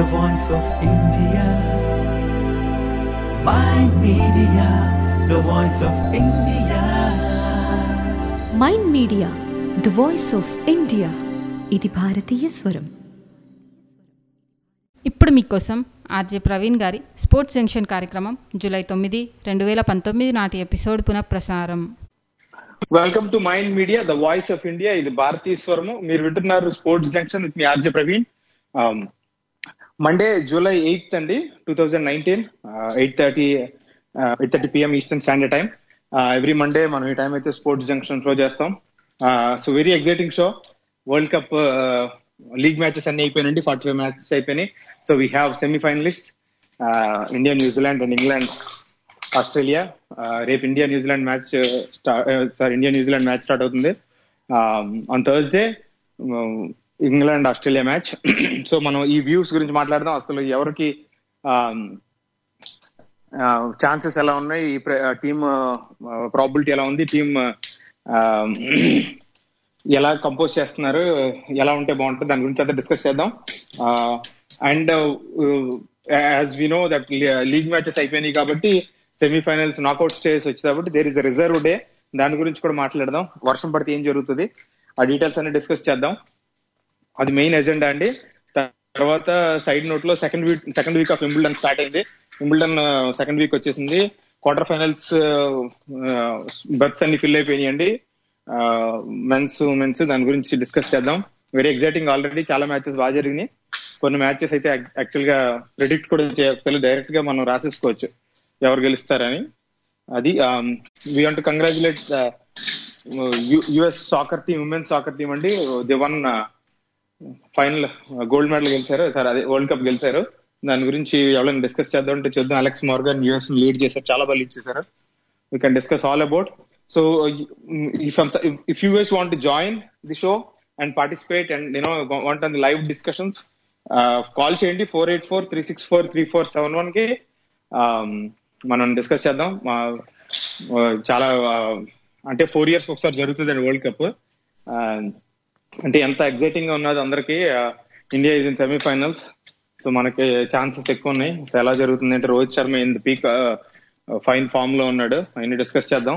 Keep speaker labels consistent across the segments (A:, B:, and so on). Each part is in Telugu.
A: the voice of India. My media, the voice of India.
B: Mind Media the voice of India ఇది భారతీయ స్వరం
C: ఇప్పుడు మీకోసం ఆర్జే ప్రవీణ్ గారి స్పోర్ట్స్ జంక్షన్ కార్యక్రమం జూలై తొమ్మిది రెండు వేల పంతొమ్మిది నాటి ఎపిసోడ్ పునఃప్రసారం
D: welcome to Mind Media the voice of India ఇది భారతీశ్వరము మీరు వింటున్నారు sports junction with me RJ Praveen Monday July eighth అండి two thousand nineteen eight thirty eight thirty PM eastern standard time every Monday మనం ఈ టైం అయితే స్పోర్ట్స్ జంక్షన్ షో చేస్తాం so very exciting show world cup league matches అన్ని అయిపోయినండి ఫార్టీ ఫైవ్ మ్యాచెస్ అయిపోయినాయి so we have semifinalist India New Zealand and England Australia రేపు India New Zealand match sorry India New Zealand match start అవుతుంది on Thursday England Australia match so మనం ఈ వ్యూస్ గురించి మాట్లాడదాం అసలు ఎవరికి ఛాన్సెస్ ఎలా ఉన్నాయి ఈ టీమ్ ప్రాబిలిటీ ఎలా ఉంది టీమ్ ఎలా కంపోజ్ చేస్తున్నారు ఎలా ఉంటే బాగుంటుంది దాని గురించి అంతా డిస్కస్ చేద్దాం and as we know that league matches అయిపోయినాయి కాబట్టి సెమీఫైనల్స్ నాకౌట్ స్టేజ్ వచ్చి కాబట్టి దేర్ ఇస్ రిజర్వ్ డే దాని గురించి కూడా మాట్లాడదాం వర్షం పడితే ఏం జరుగుతుంది ఆ డీటెయిల్స్ అన్ని డిస్కస్ చేద్దాం అది మెయిన్ ఎజెండా అండి తర్వాత సైడ్ నోట్ లో second week second week of Wimbledon start అయింది వింబుల్డన్ సెకండ్ వీక్ వచ్చేసింది క్వార్టర్ ఫైనల్స్ బర్త్స్ అన్ని ఫిల్ అయిపోయినాయండి మెన్స్ ఉమెన్స్ దాని గురించి డిస్కస్ చేద్దాం వెరీ ఎగ్జైటింగ్ ఆల్రెడీ చాలా మ్యాచెస్ బాగా జరిగినాయి కొన్ని మ్యాచెస్ అయితే యాక్చువల్ గా ప్రిడిక్ట్ కూడా చేయకపోతే డైరెక్ట్ గా మనం రాసేసుకోవచ్చు ఎవరు గెలుస్తారని అది we want congratulate US soccer team women's soccer team అండి the one final gold medal గెలిచారు సార్ అదే వరల్డ్ కప్ గెలిచారు దాని గురించి ఎవరైనా డిస్కస్ చేద్దాం అంటే చూద్దాం అలెక్స్ మార్గన్ యూఎస్ లీడ్ చేశారు చాలా బాగా లీడ్ చేశారు we can discuss all about so if if you guys want join the show and participate and you know want on the live discussions call చేయండి four eight four three six four three four seven one కి మనం డిస్కస్ చేద్దాం చాలా అంటే ఫోర్ ఇయర్స్ ఒకసారి జరుగుతుందండి వరల్డ్ కప్ అంటే ఎంత ఎగ్జైటింగ్ గా ఉన్నది అందరికి India is in semifinals so మనకి ఛాన్సెస్ ఎక్కువ ఉన్నాయి సో ఎలా జరుగుతుంది అంటే Rohit Sharma in the peak fine form లో ఉన్నాడు అవన్నీ డిస్కస్ చేద్దాం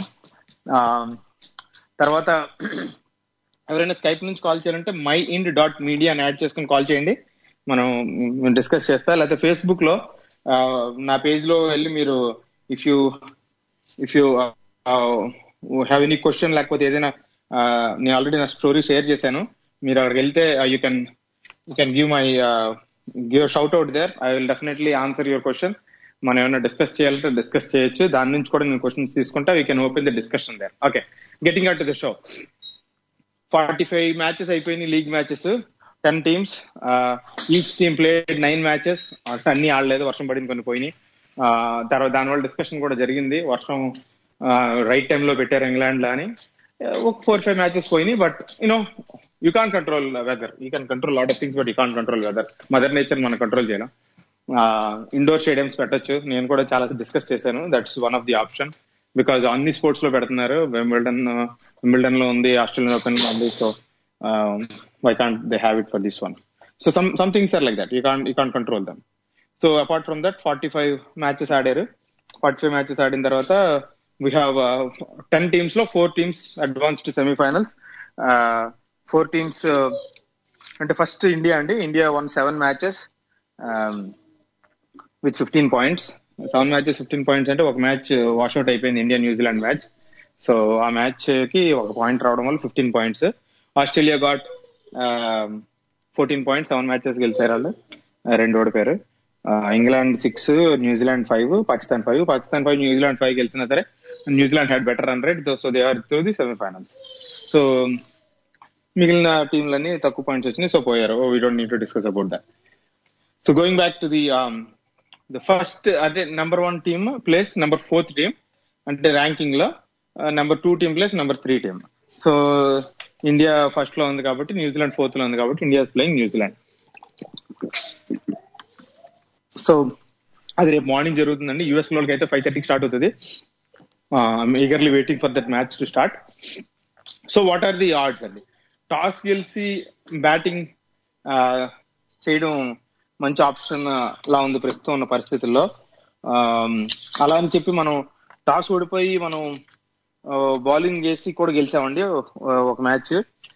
D: తర్వాత ఎవరైనా స్కైప్ నుంచి కాల్ చేయాలంటే మై ఇండ్ డాట్ మీడియా అని యాడ్ చేసుకుని కాల్ చేయండి మనం డిస్కస్ చేస్తా లేకపోతే ఫేస్బుక్ లో నా పేజ్ లో వెళ్ళి మీరు if you if you have any question లేకపోతే ఏదైనా నేను ఆల్రెడీ నా స్టోరీ షేర్ చేశాను మీరు అక్కడికి వెళ్తే you can you can give my give shout out there I will definitely answer your question మనం ఏమైనా డిస్కస్ చేయాలంటే డిస్కస్ చేయొచ్చు దాని నుంచి కూడా నేను క్వశ్చన్స్ తీసుకుంటా we can open the discussion there okay getting out to the show forty five matches అయిపోయినాయి league matches ten teams each team play nine matches అన్ని ఆడలేదు వర్షం పడింది కొన్ని పోయినాయి తర్వాత దానివల్ల డిస్కషన్ కూడా జరిగింది వర్షం రైట్ టైంలో పెట్టారు ఇంగ్లాండ్ లో అని ఒక ఫోర్ ఫైవ్ మ్యాచెస్ పోయినాయి but you know you can't control weather you can control lot of things but you can't control weather mother nature మనం కంట్రోల్ చేయలేం ఇండోర్ స్టేడియంస్ పెట్టచ్చు నేను కూడా చాలా డిస్కస్ చేశాను that's one of the option because అన్ని స్పోర్ట్స్ లో పెడుతున్నారు వింబిల్డన్ వింబిల్డన్ లో ఉంది ఆస్ట్రేలియన్ ఓపెన్ లో ఉంది so why can't they have it for this one so some some things are like that you can't you can't control them so apart from that forty five matches ఆడారు ఫార్టీ ఫైవ్ మ్యాచెస్ ఆడిన తర్వాత వీ హ్యావ్ టెన్ టీమ్స్ లో four teams advance to semifinals four teams అంటే ఫస్ట్ ఇండియా అండి India one seven matches with fifteen points seven matches fifteen points అంటే ఒక మ్యాచ్ వాష్అవుట్ అయిపోయింది ఇండియా న్యూజిలాండ్ మ్యాచ్ సో ఆ మ్యాచ్ కి ఒక పాయింట్ రావడం వల్ల fifteen points Australia got fourteen points seven matches గెలిచారు వాళ్ళు రెండు ఓడిపోయారు England six New Zealand five Pakistan five Pakistan five New Zealand five గెలిచినా సరే New Zealand had better run rate so they are through the semifinals so మిగిలిన టీంలన్నీ తక్కువ పాయింట్స్ వచ్చినాయి సో పోయారు we don't need to discuss about that so going back to the the first అంటే number one team place number fourth team అంటే ర్యాంకింగ్ లో number two team place number three team so India first లో ఉంది కాబట్టి న్యూజిలాండ్ ఫోర్త్ లో ఉంది కాబట్టి ఇండియా ప్లేయింగ్ న్యూజిలాండ్ సో అది రేపు మార్నింగ్ జరుగుతుందండి యూఎస్ లోకి అయితే ఫైవ్ థర్టీకి స్టార్ట్ అవుతుంది eagerly waiting for that match to start so what are the odds అండి టాస్ గెలిచి బ్యాటింగ్ చేయడం మంచి ఆప్షన్ లా ఉంది ప్రస్తుతం ఉన్న పరిస్థితుల్లో ఆమ్, అలా అని చెప్పి మనం టాస్ ఓడిపోయి మనం బౌలింగ్ చేసి కూడా గెలిచామండి ఆ, ఒక మ్యాచ్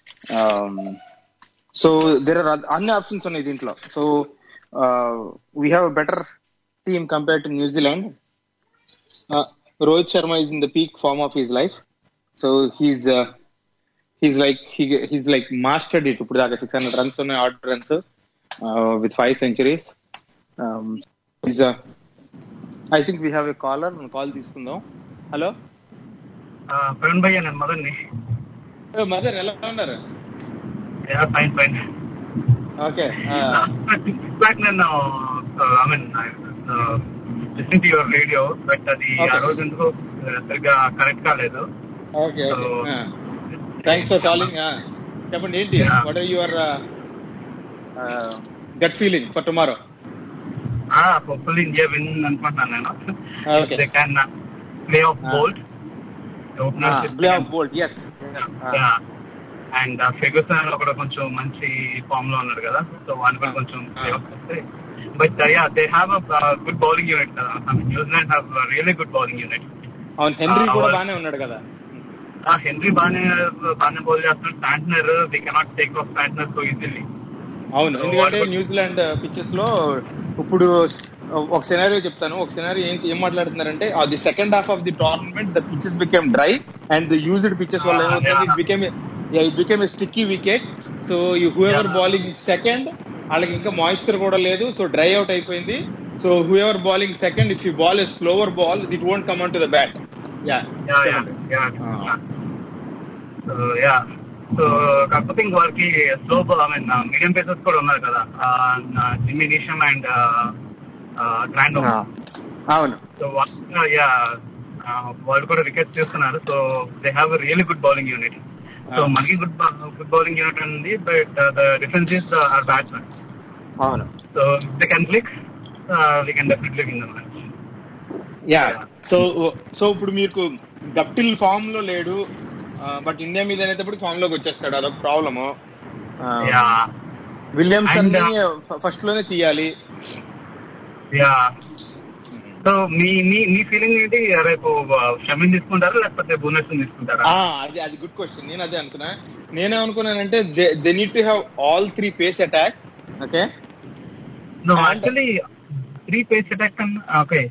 D: సో దేర్ ఆర్ అన్ని ఆప్షన్స్ ఉన్నాయి దీంట్లో so we have better team compare to New Zealand Rohit Sharma is in the peak form of his life so he's he's like he's like mastered it ఇప్పుడు దాకా సిక్స్ హండ్రెడ్ రన్స్ ఉన్నాయి order runs with five centuries is I think we have a caller call తీసుకుందాం హలో
E: ప్రవీణ్ భయ్య నేను మదన్ని
D: మదర్ ఎలా ఉన్నారు
E: ఫైన్ ఫైన్
D: ఓకే
E: బ్యాక్ నేను I mean listen to your radio but అది ఆ
D: Okay.
E: రోజు ఎందుకు సరిగ్గా కరెక్ట్ కాలేదు
D: okay
E: So,
D: thanks for calling చెప్పండి ఏంటి
E: Yeah.
D: What are your gut feeling for tomorrow
E: hopefully India win అనుకుంటున్నాను నేను
D: Okay.
E: They can play off
D: Ah.
E: Boult
D: play off Boult ఎస్
E: అండ్ ఫెగసన్ కూడా కొంచెం మంచి ఫామ్ లో ఉన్నాడు కదా సో వాని కూడా కొంచెం ప్లే ఆఫ్ వస్తే but yeah they have a good bowling unit కదా New Zealand have really good bowling unit
D: అవును హెన్రీ
E: Ah,
D: కూడా
E: well-
D: బానే ఉన్నాడు కదా
E: ఆ హెన్రీ బానే బానే బౌల్ చేస్తున్నాడు Santner the cannot take off Santner so easily
D: అవును
E: So,
D: ఎందుకంటే
E: what-
D: న్యూజిలాండ్ పిచెస్ లో ఇప్పుడు ఒక సినారియో చెప్తాను ఒక సినారియో ఏం ఏం మాట్లాడుతున్నారంటే the second half of the tournament the pitches became dry and the used pitches వల్ల
E: Ah,
D: ఏమవుతుంది
E: yeah.
D: It became it became a sticky wicket so whoever
E: Yeah.
D: Bowling second వాళ్ళకి ఇంకా మాయిశ్చర్ కూడా లేదు సో డ్రై అవుట్ అయిపోయింది so whoever bowling second if you ball a slower ball it won't come on to the bat yeah
E: yeah yeah yeah
D: Ah.
E: So yeah so కాకపోతే ఇంక వారికి slow I mean medium pacers కూడా ఉన్నారు కదా జిమ్మి నిషమ్ అండ్ ట్రాండో
D: అవును
E: సో యా వాళ్ళు కూడా వికెట్స్ తీస్తున్నారు so they have really good bowling unit so
D: Ah.
E: మనకి గుడ్ గుడ్ బౌలింగ్ యూనిట్ ఉంది but the difference is are batsmen
D: అవును
E: so they can click we can definitely win the match
D: yeah so so ఇప్పుడు మీకు గప్టిల్ ఫామ్ లో లేడు బట్ ఇండియా మీద అనేటప్పుడు ఫామ్ లోకి వచ్చేస్తాడు అదొక problem
E: yeah
D: Williamson
E: And,
D: first లోనే తీయాలి
E: యా సో మీ మీ మీ ఫీలింగ్ ఏంటి రేపు షమిన్ తీసుకుంటారా లేకపోతే భువనేశ్వర్ తీసుకుంటారా
D: ఆ, అది అది గుడ్ క్వశ్చన్ నేను అదే అనుకున్నా నేనే అనుకున్నానంటే they need to have all three pace attack okay
E: no
D: And-
E: actually three pace attack okay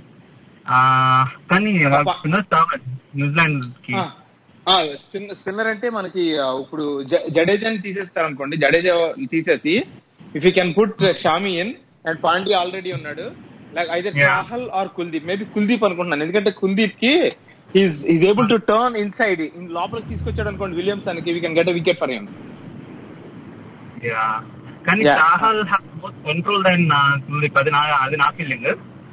E: కానీ
D: అబ్బా.
E: స్పిన్నర్స్ కావాలి న్యూజిలాండ్ కి
D: స్పిన్ స్పిన్నర్ అంటే మనకి ఆ, ఇప్పుడు జ- జడేజాని తీసేస్తారు అనుకోండి జడేజా తీసేసి if you can put Shami in and Pandya already ఉన్నాడు like either
E: Yeah.
D: Chahal or Kuldeep maybe Kuldeep అనుకుంటున్నాను ఎందుకంటే కుల్దీప్ కి is is able to turn inside లోపలికి తీసుకొచ్చాడు అనుకోండి విలియమ్సన్ కి we can get wicket for him
E: yeah కానీ
D: Yeah.
E: Chahal more control then Kuldeep అది నా అది నా feeling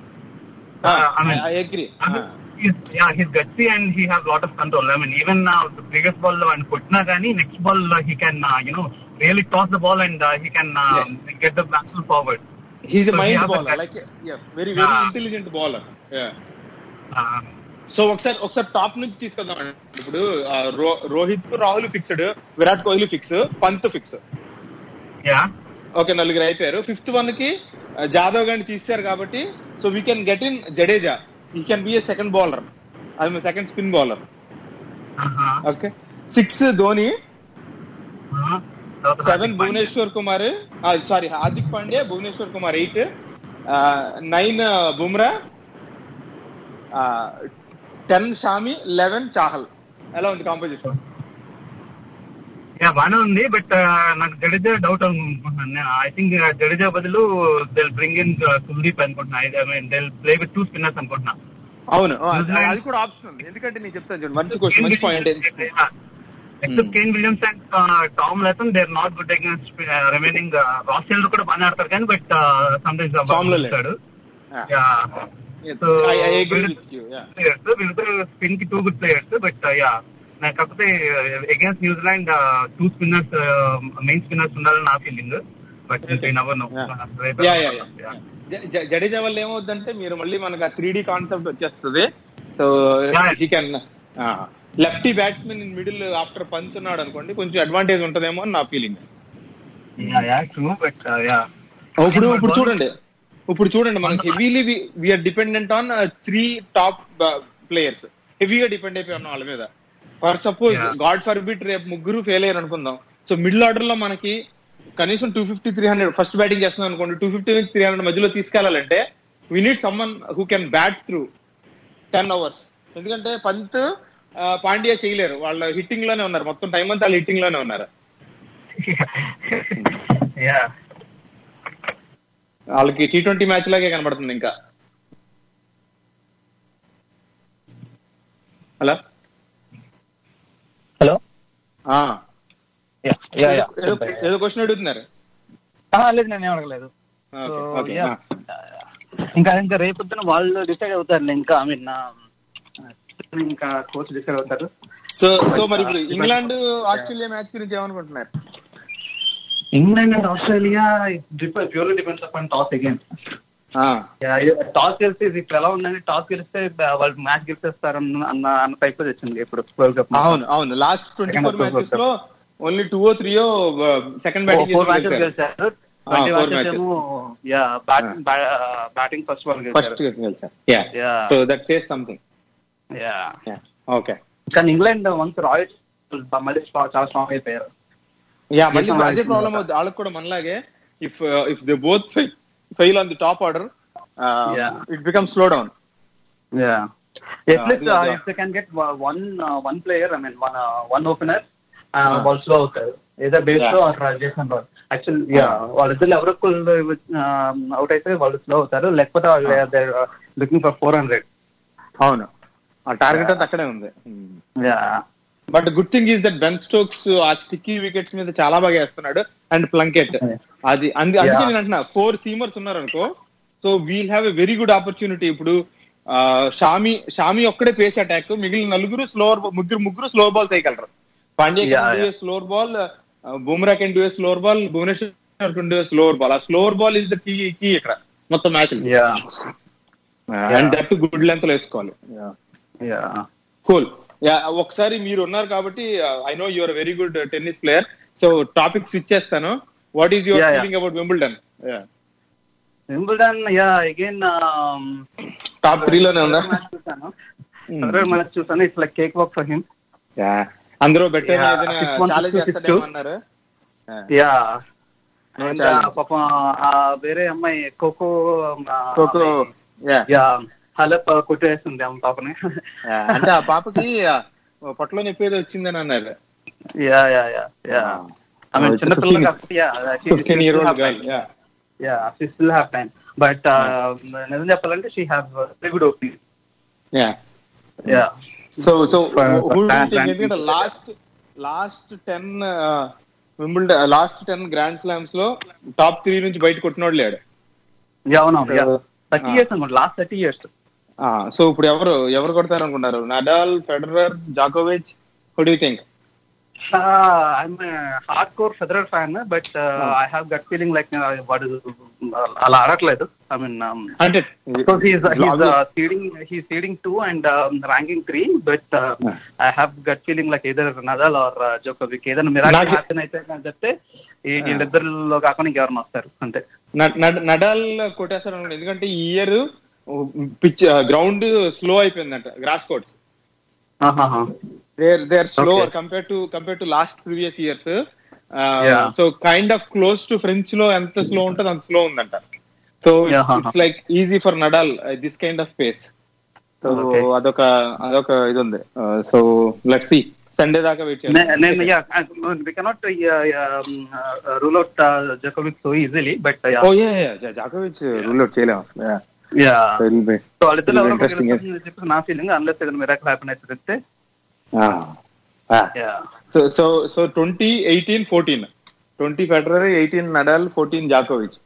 E: I mean
D: I agree
E: yeah, he's gutsy and he has lot of control. I mean, even uh, the previous ball and Putna Gani, next ball uh, he can, uh, you know, really toss the ball and uh, he can uh, get the batsman forward.
D: He's
E: So he
D: mind
E: has a
D: bowler
E: catch.
D: Like very very
E: Yeah.
D: Intelligent bowler
E: Uh,
D: so ఒకసారి ఒకసారి టాప్ నుంచి తీసుకొద్దాం ఇప్పుడు ఆ, రో- Rohit Rahul fixed Virat Kohli fix Pant fix
E: yeah,
D: okay నలుగురు అయిపోయారు ఫిఫ్త్ వన్ కి ఆ, జాదవ్ గారిని తీశారు కాబట్టి so we can get in Jadeja ఈ can be a second bowler అది second spin bowler
E: uh-huh.
D: Okay six Dhoni
E: Uh-huh. తర్వాత
D: seven
E: Hardik Pandya.
D: Bhuvneshwar Kumar sorry Hardik Pandya Bhuvneshwar Kumar eight nine Bumrah ten Shami eleven Chahal ఎలా ఉంది కాంపోజిషన్
E: Yeah, బానే ఉంది బట్ నాకు జడేజా డౌట్ అనుకుంటున్నాను ఐ థింక్ జడేజా బదులు దిల్ బ్రింగ్ ఇన్ కుల్దీప్ అనుకుంటున్నా I mean they'll play with two spinners అనుకుంటున్నా
D: అవును ఆ, అది-
E: New
D: అది కూడా ఆప్షన్ ఉంది ఎందుకంటే నేను చెప్తాను చూడండి మంచి క్వశ్చన్ మంచి point
E: except Kane Williams and Tom లెసన్ they are not good against remaining రాస్టెల్ కూడా బాగానే ఆడతారు కానీ బట్ సమ్ టైమ్స్
D: Form లో లేడు.
E: So
D: I agree with you
E: players వీళ్ళిద్దరు స్పిన్ కి two good players but yeah నాకు కాకపోతే against New Zealand two spinners main spinners ఉండాలని నా feeling but never no
D: yeah yeah yeah Jadeja వల్ల ఏమవుద్దంటే మీరు మళ్ళీ మనకు ఆ త్రీ డి కాన్సెప్ట్ వచ్చేస్తుంది so
E: Yeah.
D: He can lefty batsmen in middle after Pant ఉన్నాడు అనుకోండి కొంచెం అడ్వాంటేజ్ ఉంటదేమో అని నా feeling
E: yeah yeah true but yeah
D: ఇప్పుడు ఇప్పుడు చూడండి ఇప్పుడు చూడండి మనం heavily we are dependent on three top players హెవీగా డిపెండ్ అయిపోయి ఉన్నాం వాళ్ళ మీద for suppose
E: Yeah.
D: God forbid రేపు ముగ్గురు ఫెయిల్ అయ్యారు అనుకుందాం సో మిడిల్ ఆర్డర్ లో మనకి కనీసం two fifty three hundred first batting చేస్తున్నాం అనుకోండి టూ ఫిఫ్టీ నుంచి త్రీ హండ్రెడ్ మధ్యలో తీసుకెళ్లాలంటే we need someone who can bat through ten overs ఎందుకంటే పంత్ ఆ, పాండ్యా చేయలేరు వాళ్ళ హిట్టింగ్ లోనే ఉన్నారు మొత్తం టైం అంతా వాళ్ళు హిట్టింగ్ లోనే ఉన్నారు
E: యా
D: వాళ్ళకి టీ ట్వంటీ మ్యాచ్ లాగే కనబడుతుంది ఇంకా హలో
F: హలో
D: ఆ,
F: యా యా యా
D: ఏదో ఏదో క్వశ్చన్ అడుగుతున్నారు
F: లేదు నేను అడగలేదు
D: ఓకే,
F: So,
D: ఓకే,
F: yeah.
D: ఆ.
F: ఇంకా ఇంకా రేపొద్దున వాళ్ళు డిసైడ్ అవుతారు ఇంకా ఐ మీన్ ఇంకా కోచ్ డిసైడ్ అవుతారు
D: సో సో మరి ఇప్పుడు ఇంగ్లాండ్ ఆస్ట్రేలియా మ్యాచ్ గురించి ఏమనుకుంటున్నారు
F: England and Australia purely depends upon toss again
D: ఆ,
F: టాస్ గెలిస్తే ఇది ఇప్పుడు ఎలా ఉందండి టాస్ గెలిస్తే వాళ్ళు మ్యాచ్ గెలిచేస్తారు అన్న అన్న అన్న టైప్ లో తెచ్చింది ఇప్పుడు వరల్డ్ కప్
D: అవును అవును last twenty four
F: Second of
D: matches లో ఓన్లీ టూ ఓ three second batting
F: four matches గెలిచారు ట్వంటీ
D: four
F: మ్యాచెస్
D: matches.
F: ఏమో యా బ్యాటింగ్ బ్యాటింగ్ ఫస్ట్ వాళ్ళు
D: ఫస్ట్
F: గెలిచారు
D: గెలిచారు yeah
F: Yeah.
D: So that says something
F: yeah
D: okay
F: కానీ ఇంగ్లాండ్ వన్స్ రాయల్స్ మళ్ళీ strong- చాలా స్ట్రాంగ్ అయిపోయారు
D: యా మళ్ళీ
F: Yes,
D: అదే
F: yes,
D: ప్రాబ్లం
F: yes.
D: అవుతుంది వాళ్ళకి కూడా మనలాగే if if they both fail on the top order
F: Yeah.
D: It become slow down
F: Yeah. At
D: Uh,
F: least
D: yeah,
F: uh,
D: yeah.
F: if they can get uh, one uh, one player, I mean one uh, one opener, uh, వాళ్ళు స్లో అవుతారు either బేస్లో ఆర్ జేసన్ రాల్ యాక్చువల్ యా వాళ్ళిద్దరు ఎవరో అవుట్ అయితే వాళ్ళు స్లో అవుతారు లేకపోతే వాళ్ళు లుకింగ్ ఫర్ ఫోర్ హండ్రెడ్
D: అవును ఆ టార్గెట్ అంతా అక్కడే ఉంది
F: yeah
D: but good thing is that Ben Stokes ఆ స్టిక్కీ వికెట్స్ మీద చాలా బాగా వేస్తున్నాడు అండ్ ప్లంకెట్ అది అంది- అందుకే
F: Yeah.
D: నేను అంటున్నా ఫోర్ సీమర్స్ ఉన్నారు అనుకో so we'll have a very good opportunity ఇప్పుడు ఆ, షామి షామి ఒక్కడే పేస్ అటాక్ మిగిలిన నలుగురు స్లోవర్ ముగ్గురు ముగ్గురు స్లో బాల్ చేయగలరు Pandya
F: Yeah,
D: can do slower ball Bumrah can do slower ball Bhuvneshwar can do slower ball ఆ slower ball is the key key ఇక్కడ మొత్తం match
F: yeah
D: and that good length లో వేసుకోవాలి
F: యా
D: కూల్ యా ఒకసారి మీరు ఉన్నారు కాబట్టి I know your very good tennis player so topic switch చేస్తాను what is your
F: Yeah, yeah.
D: Feeling about Wimbledon
F: Wimbledon yeah again
D: top three లోనే ఉందా
F: చూసాను మ్యాచ్ చూసాను it's like cake walk for him
D: Yeah. అందరూ బెటర్
F: Yeah,
D: ఏదైనా
F: six one,
D: challenge
F: six two, six
D: చేస్తాడేమో
F: two.
D: అన్నారు
F: yeah
D: No
F: And,
D: challenge.
F: uh, పాపం ఆ వేరే అమ్మాయి కోకో ఆ,
D: కోకో యా
F: యా హలప్ కొట్టేస్తుంది ఆమె పాపని
D: అంటే ఆ పాపకి ఆ, పొట్టలో నొప్పి ఏదో వచ్చిందని అన్నారు
F: yeah yeah yeah yeah I mean
D: it's
F: చిన్న
D: 15
F: పిల్లలు కాబట్టి yeah
D: fifteen year old girl yeah
F: yeah she still have time but నిజం చెప్పాలంటే she have very good opening
D: yeah
F: yeah
D: so so
F: For- for fan- fan-
D: ఎందుకంటే last last ten Wimbledon last ten grand slams లో టాప్ త్రీ నుంచి బయట కొట్టినోడు లేడు
F: యా అవునవును yeah
D: So,
F: thirty
D: ah.
F: Years అనుకోండి లాస్ట్ థర్టీ ఇయర్స్
D: సో ఇప్పుడు ఎవరు ఎవరు కొడతారు అనుకుంటారు నడాల్ ఫెడరర్ జాకోవిచ్ who do think
F: I'm hardcore Federer fan but I have gut feeling like వాడు అలా ఆడట్లేదు ఐ మీన్
D: అంటే
F: Because he's he's uh, seeding he's seeding two and um, ranking three, but uh, I have gut feeling like either Nadal or uh, Djokovic. ఏదైనా మిరాకిల్
D: నాకు-
F: హ్యాపీన్ అయితే అని చెప్తే ఈ- వీళ్ళిద్దరిలో కాకుండా ఇంకెవరైనా వస్తారు అంతే
D: నడాల్ కొట్టేస్తారు అనుకోండి ఎందుకంటే ఈ ఇయర్ పిచ్ గ్రౌండ్ స్లో అయిపోయిందంట గ్రాస్ కోర్ట్స్
F: ఆహాహా.
D: There they are slow
F: Okay.
D: Compare to compare to last previous years
F: Yeah.
D: So kind of close to French లో ఎంత స్లో ఉంటుందో అంత స్లో ఉందంట so
F: Yeah.
D: It's like easy for Nadal this kind of pace so
F: Okay.
D: అదొక అదొక ఇది ఉంది సో లెట్ సి సండే దాకా వెయిట్
F: నే- నేను
D: చేయాలి
F: yeah we cannot rule out జకోవిక్ so easily but
D: oh yeah జాకోవిచ్ రూల్ అవుట్ చేయలేము అసలు Yeah.
F: Yeah
D: So it'll be-
F: so వాళ్ళిద్దరు
D: it'll be
F: ఎవరో ఒకరు
D: interesting.
F: గెలుస్తారని చెప్పేసి నా ఫీలింగ్ అన్లెస్ ఏదైనా మిరాకిల్ హ్యాపీన్ అయితే చెప్తే
D: Ah. Ah.
F: Yeah
D: so so so twenty eighteen fourteen twenty Federer eighteen Nadal fourteen జాకోవిచ్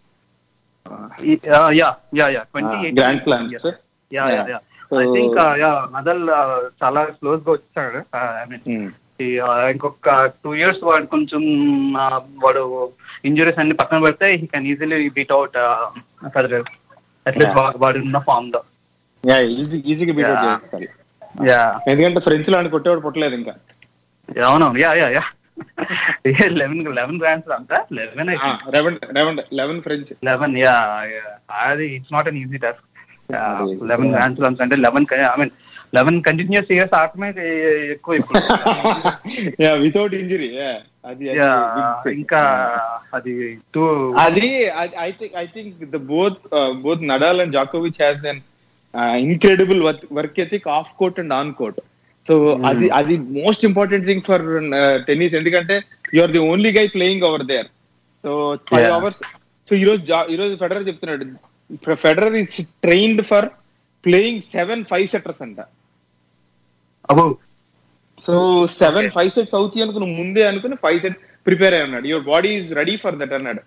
F: yeah yeah yeah twenty
D: grand slams
F: yeah yeah yeah
D: So-
F: I think yeah Nadal చాలా క్లోజ్ గా వచ్చాడు ఐ మీన్ ఇంకొక టూ ఇయర్స్ వాడు కొంచెం uh, వాడు ఇంజురీస్ అన్ని పక్కన పెడితే he can easily beat out Federer at least
D: Yeah.
F: వాడు ఉన్న ఫామ్ లో
D: యా ఈజీ ఈజీగా బీట్ అవుట్
F: Yeah.
D: చేస్తారు
F: యా
D: ఎందుకంటే ఫ్రెంచ్ లో ఆయన కొట్టేవాడు పుట్టలేదు ఇంకా
F: అవునవును yeah yeah yeah eleven eleven grands అంతా eleven
D: eleven eleven eleven French
F: eleven yeah అది it's not an easy task eleven grand slams అంటే eleven I mean eleven continuous years ఆటమే ఎక్కువ ఇప్పుడు
D: వితౌట్ ఇంజరీ అది అది
F: Yeah,
D: big thing.
F: ఇంకా అది టూ
D: అది I think I think the both both Nadal and జాకోవిచ్ has an incredible work ethic off court and on court so అది అది most important thing for tennis ఎందుకంటే you are the only guy playing over there so five
F: Yeah.
D: Hours so ఈ రోజు జా- ఈ రోజు ఫెడరర్ చెప్తున్నాడు Federer is trained for playing seven five setters అంట
F: అబో
D: సో సెవెన్ ఫైవ్ సెట్స్ అవుతాయి అనుకుని ముందే అనుకుని ఫైవ్ సెట్ ప్రిపేర్ అయి ఉన్నాడు your body is ready for that అన్నాడు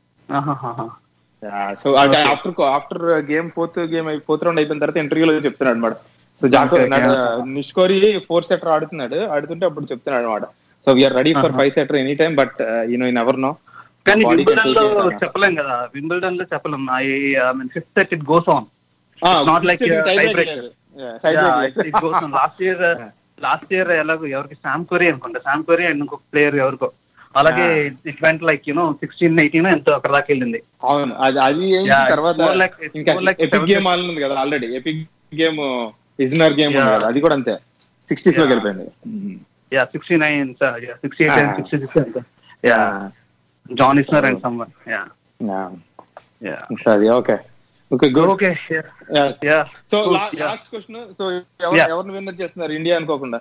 D: so
F: Okay.
D: After after game fourth game fourth round అయిపోయిన తర్వాత ఇంటర్వ్యూలో చెప్తున్నాడు అనమాట సో జాకో
F: Okay, okay.
D: Nishikori four setter ఆడుతున్నాడు ఆడుతుంటే అప్పుడు చెప్తున్నాడు అనమాట so we're ready for
F: Uh-huh.
D: Five setter any time but you know never know
F: కానీ వింబుల్డన్ లో చెప్పలేం కదా వింబుల్డన్ లో చెప్పలేం I mean fifth set it goes on not like, uh, tiebreaker. It goes on last year last year ఎలాగో ఎవరికి శామ్ కొరీ అనుకుంటా శామ్ కొరీ అండ్ ఇంకొక ప్లేయర్ ఎవరికో అలాగే it went like you know sixteen eighteen ఎంతో అక్కడ దాకా వెళ్ళింది
D: అవును అది అది ఏంటి
F: Yeah, it's
D: తర్వాత
F: more like- it's
D: ఇంకా
F: more like
D: epic
F: seven
D: game
F: sets.
D: ఆడుతుంది కదా already epic game Isner game ఉంది
F: Yeah.
D: కదా అది కూడా అంతే సిక్స్టీస్ లో
F: Yeah.
D: వెళ్ళిపోయింది
F: yeah sixty nine sixty eight and
D: Ah.
F: Sixty six ఎంత yeah John Isner and someone yeah yeah
D: సరే okay okay good
F: okay yeah
D: so last question so ఎవరు
F: Yeah.
D: ఎవరిని విన్నర్ చేస్తున్నారు ఇండియా అనుకోకుండా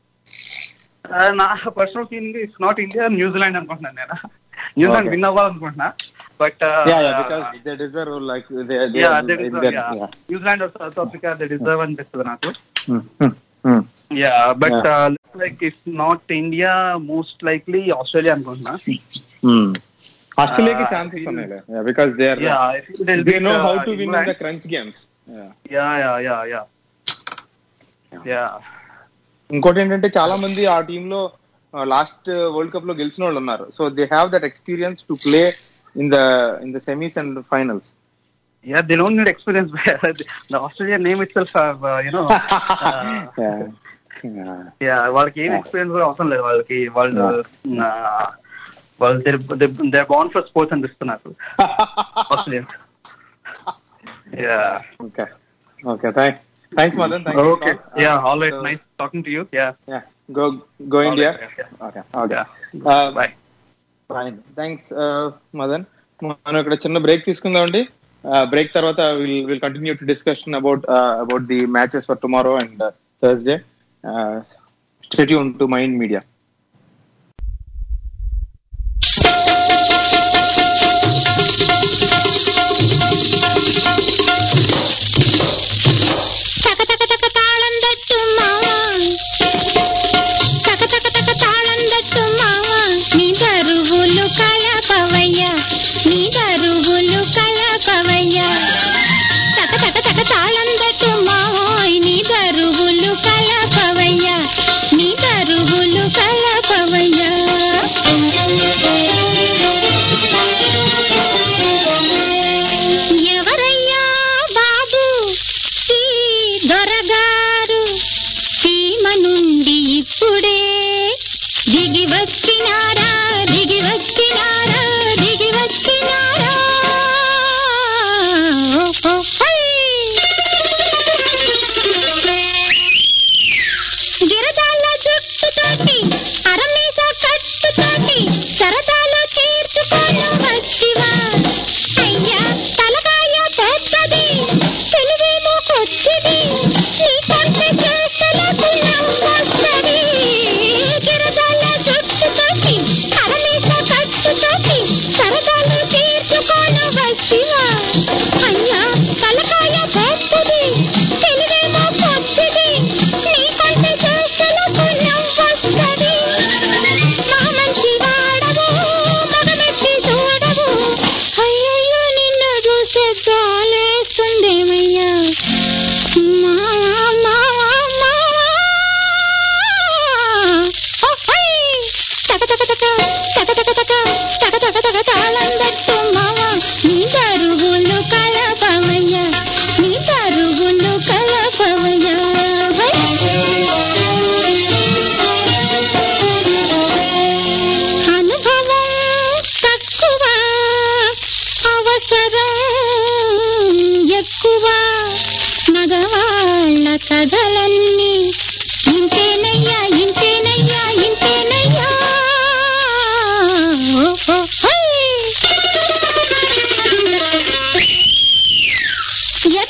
F: నా personal feeling it's not India New Zealand అనుకుంటున్నాను నేను న్యూజిలాండ్
D: Okay.
F: విన్ అవ్వాలనుకుంటున్నా but
D: yeah yeah because they deserve like they they,
F: yeah
D: they, they yeah.
F: New Zealand South Africa they deserve అనిపిస్తుంది నాకు
D: Hmm, hmm, hmm.
F: Yeah but like if not India most likely Australia అనుకుంటున్నా
D: Hmm. ఆస్ట్రేలియాకి
F: Uh,
D: ఛాన్సెస్ ఉన్నాయి because they are
F: yeah
D: they know how to win in the crunch games
F: yeah yeah yeah yeah yeah
D: ఇంకోటి ఏంటంటే చాలా మంది ఆ టీమ్ లో లాస్ట్ వరల్డ్ కప్ లో గెలిచిన వాళ్ళు ఉన్నారు so they have that experience to play in the in the semis and finals
F: Yeah, they don't need experience. the Australian name itself, uh, you know, uh, yeah, వాళ్ళకి ఏం ఎక్స్పీరియన్స్ కూడా అవసరం లేదు వాళ్ళకి వాళ్ళు uh, వాళ్ళు దే బాన్ ఫర్ స్పోర్ట్స్ అనిపిస్తున్నారు Australians yeah
D: okay okay thanks thanks Madan
F: okay yeah all right nice talking to you yeah
D: go go India
F: right, yeah.
D: Okay okay
F: bye
D: fine thanks Madan మనం ఇక్కడ చిన్న బ్రేక్ తీసుకుందామండి బ్రేక్ తర్వాత will will continue to discussion about about the matches for tomorrow and Thursday stay tuned to Mind Media
G: తక తక తక తాళం తట్టు మావా తక తక తక తాళం తట్టు మావా నీ దరువులు కలపవయ్యా నీ దరువులు కలపవయ్యా తక తక తక తాళం తట్టు మావోయ్ నీ దరువులు కలపవయ్యా నీ దరువులు కల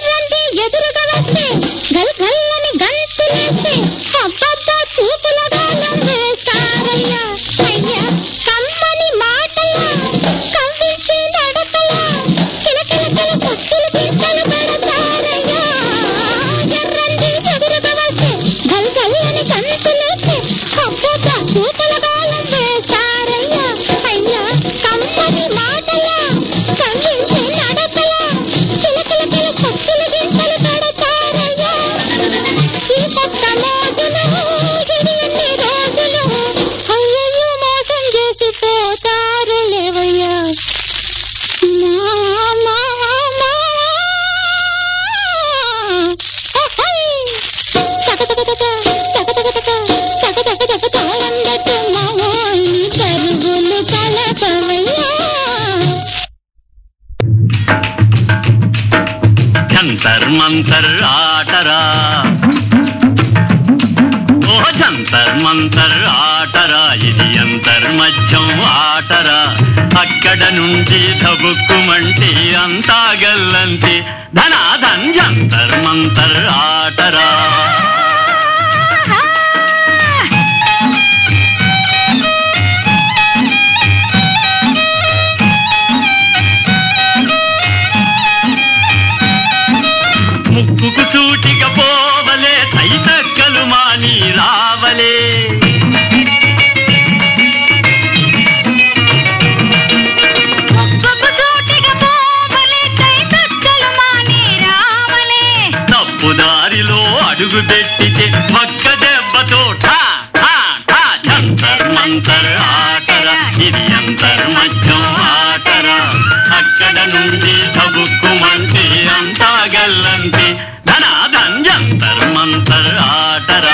G: ఎర్రంటి ఎదురుగా వస్తే గల్ గల్లని గంతులేస్తే అబ్బబ్బా చూపుల గాలం వేస్తారయ్యా అయ్యా కమ్మని మాటలా కవ్వించి నడకలా కిలకిల కిల కొక్కులు గింతలు పెడతారయ్యా ఎర్రంటి ఎదురుగా వస్తే గల్ గల్లని గంతులేస్తే అబ్బబ్బా చూపుల గాలం వేస్తారయ్యా అయ్యా కమ్మని మాటలా కవ్వించి నడకలా కిలకిల కిల కొక్కులు గింతలు పెడతారయ్యా ఈ కొత్త మోజులు ఇది ఎన్ని రోజులు అయ్యయ్యో మోసం చేసి పోతారు లేవయ్యా మా, మా, మా. ఓహోయ్. తకతకతక, తకతకతక, తకతకతక తాళందట్టు మావోయ్ పరుగులు కలపవయ్యా
H: జంతర్ మంతర్ ఆటరా ఓ జంతర్ మంతర్ ఆటరా ఇది అంతర్మధ్యం ఆటరా అక్కడ నుండి తబుక్కుమంటే అంతా గల్లంతి ధనాధన్ జంతర్ మంతర్ ఆటరా ముక్కుకు సూటిగా పోవలే తైతక్కలు మాని రావలే
G: ముక్కుకు సూటిగా పోవలే కై కక్కలు మాని రావలే
H: తప్పు దారిలో అడుగు పెట్టితే పక్క దెబ్బతో ఠా ఠా ఠా జంతర్ మంతర్ ఆటరా ఇది అంతర్ మధ్యం ఆటరా అక్కడ నుండి తబుక్కుమంటే అంతా గల్లంతే ధనాధన్ జంతర్ మంతర్ ఆటరా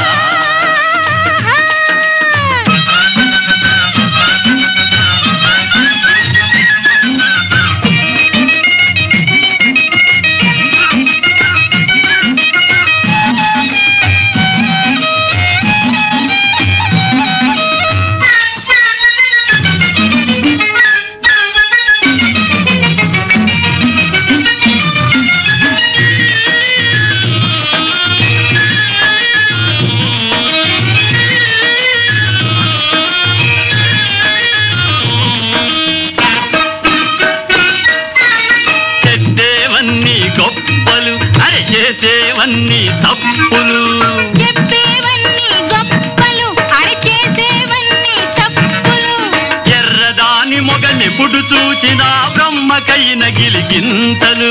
H: చెడ్డేవన్నీ గొప్పలు అరే చేసేవన్నీ తప్పులు
G: చెప్పేవన్నీ గొప్పలు అరిచేసేవన్నీ తప్పులు
H: ఎర్రదాని మొగనెప్పుడు చూచినా బ్రహ్మకైన గిలిగింతలు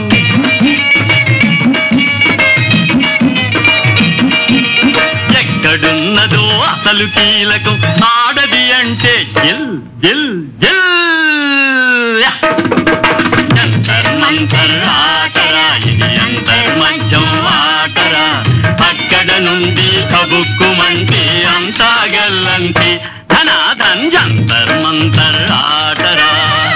H: ఎక్కడున్నదో అసలు కీలకం ఆడది అంటే జిల్ జిల్ జిల్ యా! జంతర్ మంతర్ ఆటరా ఇది అంతర్మధ్యం ఆటరా అక్కడ నుండి కబుక్కుమంటే అంతా గల్లంతే ధనాధన్ జంతర్ మంతర్ ఆటరా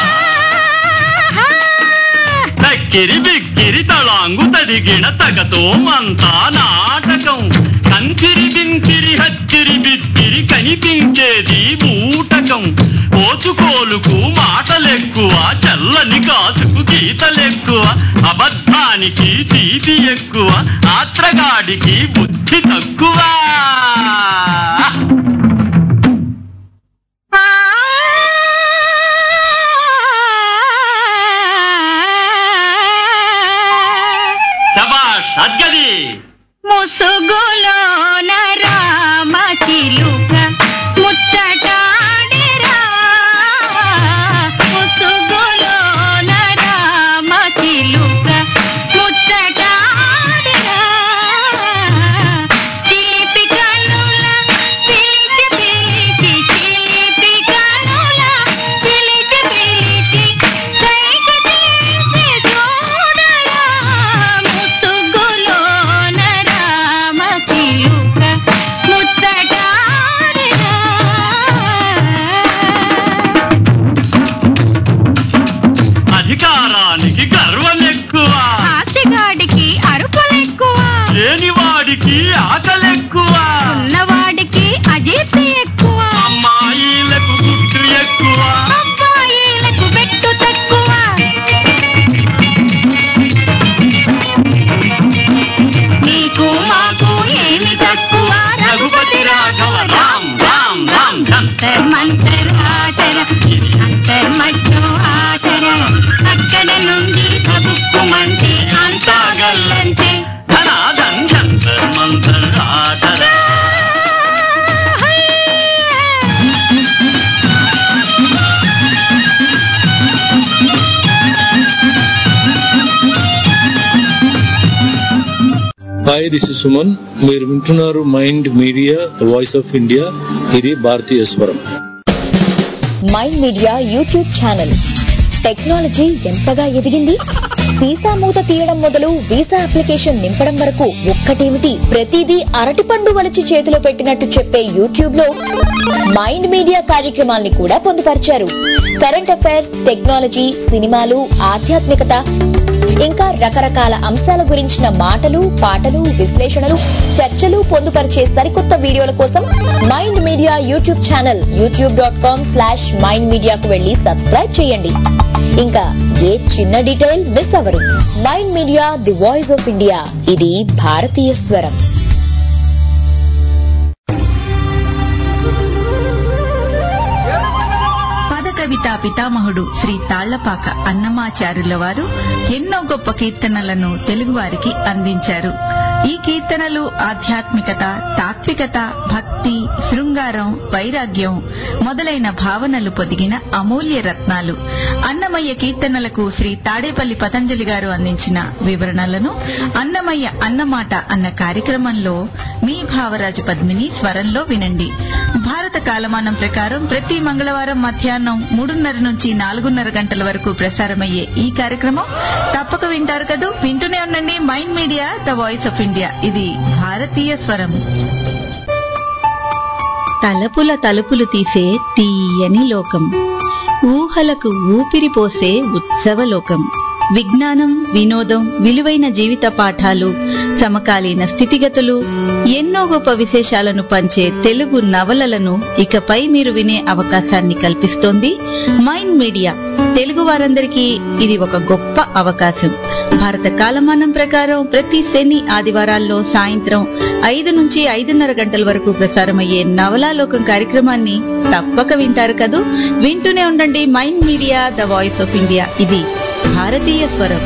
H: తక్కిరి బిక్కిరి తళాంగు తడిగిన తగతో మంతా నాటకం కంకిరి బింకిరి హచ్చిరి బిత్తిరి కనిపించేది బూటకం ఓచుకోలుకు మాటలెక్కువ చల్లని కాసుకు గీతలెక్కువ అబద్ధానికి తీపి ఎక్కువ ఆత్రగాడికి బుద్ధి తక్కువ శబాష్ అద్గది
G: ముసుగులోన రామ చిలుక ముచ్చటాడెరా ముసుగులోన రామ చిలుక ముచ్చటాడెరా చిలిపి కనుల చిలిచి పిలిచి చిలిపి కనుల చిలిచి పిలిచి సైగ చేసి చూడరా ముసుగులోన రామ చిలుక ముచ్చటాడెరా
H: అధికారానికి గర్వమెక్కువ
G: ఆశగాడికి అరుపులెక్కువ
H: లేనివాడికి ఆకలెక్కువ
G: ఉన్నవాడికి అజీర్తి ఎక్కువ
H: అమ్మాయిలకు గుట్టు ఎక్కువ
G: అబ్బాయిలకు పెట్టు తక్కువ
H: రామ్ రామ్ రామ్ ధన్
G: అంతర్ మంతర్ ఆటర అంతర్ మధ్య ఆటర అక్కడ నుండి కబుక్కుమంటే అంతా గల్లంతే
H: ధన ధన్ ధంతర్ మంతర్ ఆటర
I: హాయ్ దిస్ ఇస్ సుమన్ మీరు వింటున్నారు Mind Media the voice of India ఇది భారతీయ స్వరం
J: Mind Media YouTube channel technology ఎంతగా ఎదిగింది వీసా మూత తీయడం మొదలు వీసా అప్లికేషన్ నింపడం వరకు ఒక్కటేమిటి ప్రతిదీ అరటిపండు వలిచి చేతిలో పెట్టినట్టు చెప్పే యూట్యూబ్ లో మైండ్ మీడియా కార్యక్రమాల్ని కూడా పొందుపరిచారు కరెంట్ అఫైర్స్ టెక్నాలజీ సినిమాలు ఆధ్యాత్మికత ఇంకా రకరకాల అంశాల గురించిన మాటలు పాటలు విశ్లేషణలు చర్చలు పొందుపరిచే సరికొత్త వీడియోల కోసం Mind Media YouTube channel YouTube dot com slash Mind మీడియాకు వెళ్లి సబ్స్క్రైబ్ చేయండి ఇంకా ఏ చిన్న డీటెయిల్ మిస్ అవరు Mind Media the voice of India ఇది భారతీయ స్వరం
K: పదకవితా పితామహుడు శ్రీ తాళ్లపాక అన్నమాచారుల వారు ఎన్నో గొప్ప కీర్తనలను తెలుగువారికి అందించారు ఈ కీర్తనలు ఆధ్యాత్మికత తాత్వికత భక్తి శృంగారం వైరాగ్యం మొదలైన భావనలు పొదిగిన అమూల్య రత్నాలు అన్నమయ్య కీర్తనలకు శ్రీ తాడేపల్లి పతంజలి గారు అందించిన వివరణలను అన్నమయ్య అన్నమాట అన్న కార్యక్రమంలో మీ భావరాజు పద్మిని స్వరంలో వినండి భారత కాలమానం ప్రకారం ప్రతి మంగళవారం మధ్యాహ్నం మూడున్నర నుంచి నాలుగున్నర గంటల వరకు ప్రసారమయ్యే ఈ కార్యక్రమం తప్పక వింటారు కదూ వింటూనే ఉండండి Mind Media the voice of India ఇది భారతీయ స్వరం తలపుల తలుపులు తీసే తీయని లోకం ఊహలకు ఊపిరి పోసే ఉత్సవ లోకం విజ్ఞానం వినోదం విలువైన జీవిత పాఠాలు సమకాలీన స్థితిగతులు ఎన్నో గొప్ప విశేషాలను పంచే తెలుగు నవలలను ఇకపై మీరు వినే అవకాశాన్ని కల్పిస్తోంది మైండ్ మీడియా తెలుగు వారందరికీ ఇది ఒక గొప్ప అవకాశం భారత కాలమానం ప్రకారం ప్రతి శని ఆదివారాల్లో సాయంత్రం ఐదు నుంచి ఐదున్నర గంటల వరకు ప్రసారమయ్యే నవలాలోకం కార్యక్రమాన్ని తప్పక వింటారు కదూ వింటూనే ఉండండి Mind Media the voice of India ఇది భారతీయ స్వరం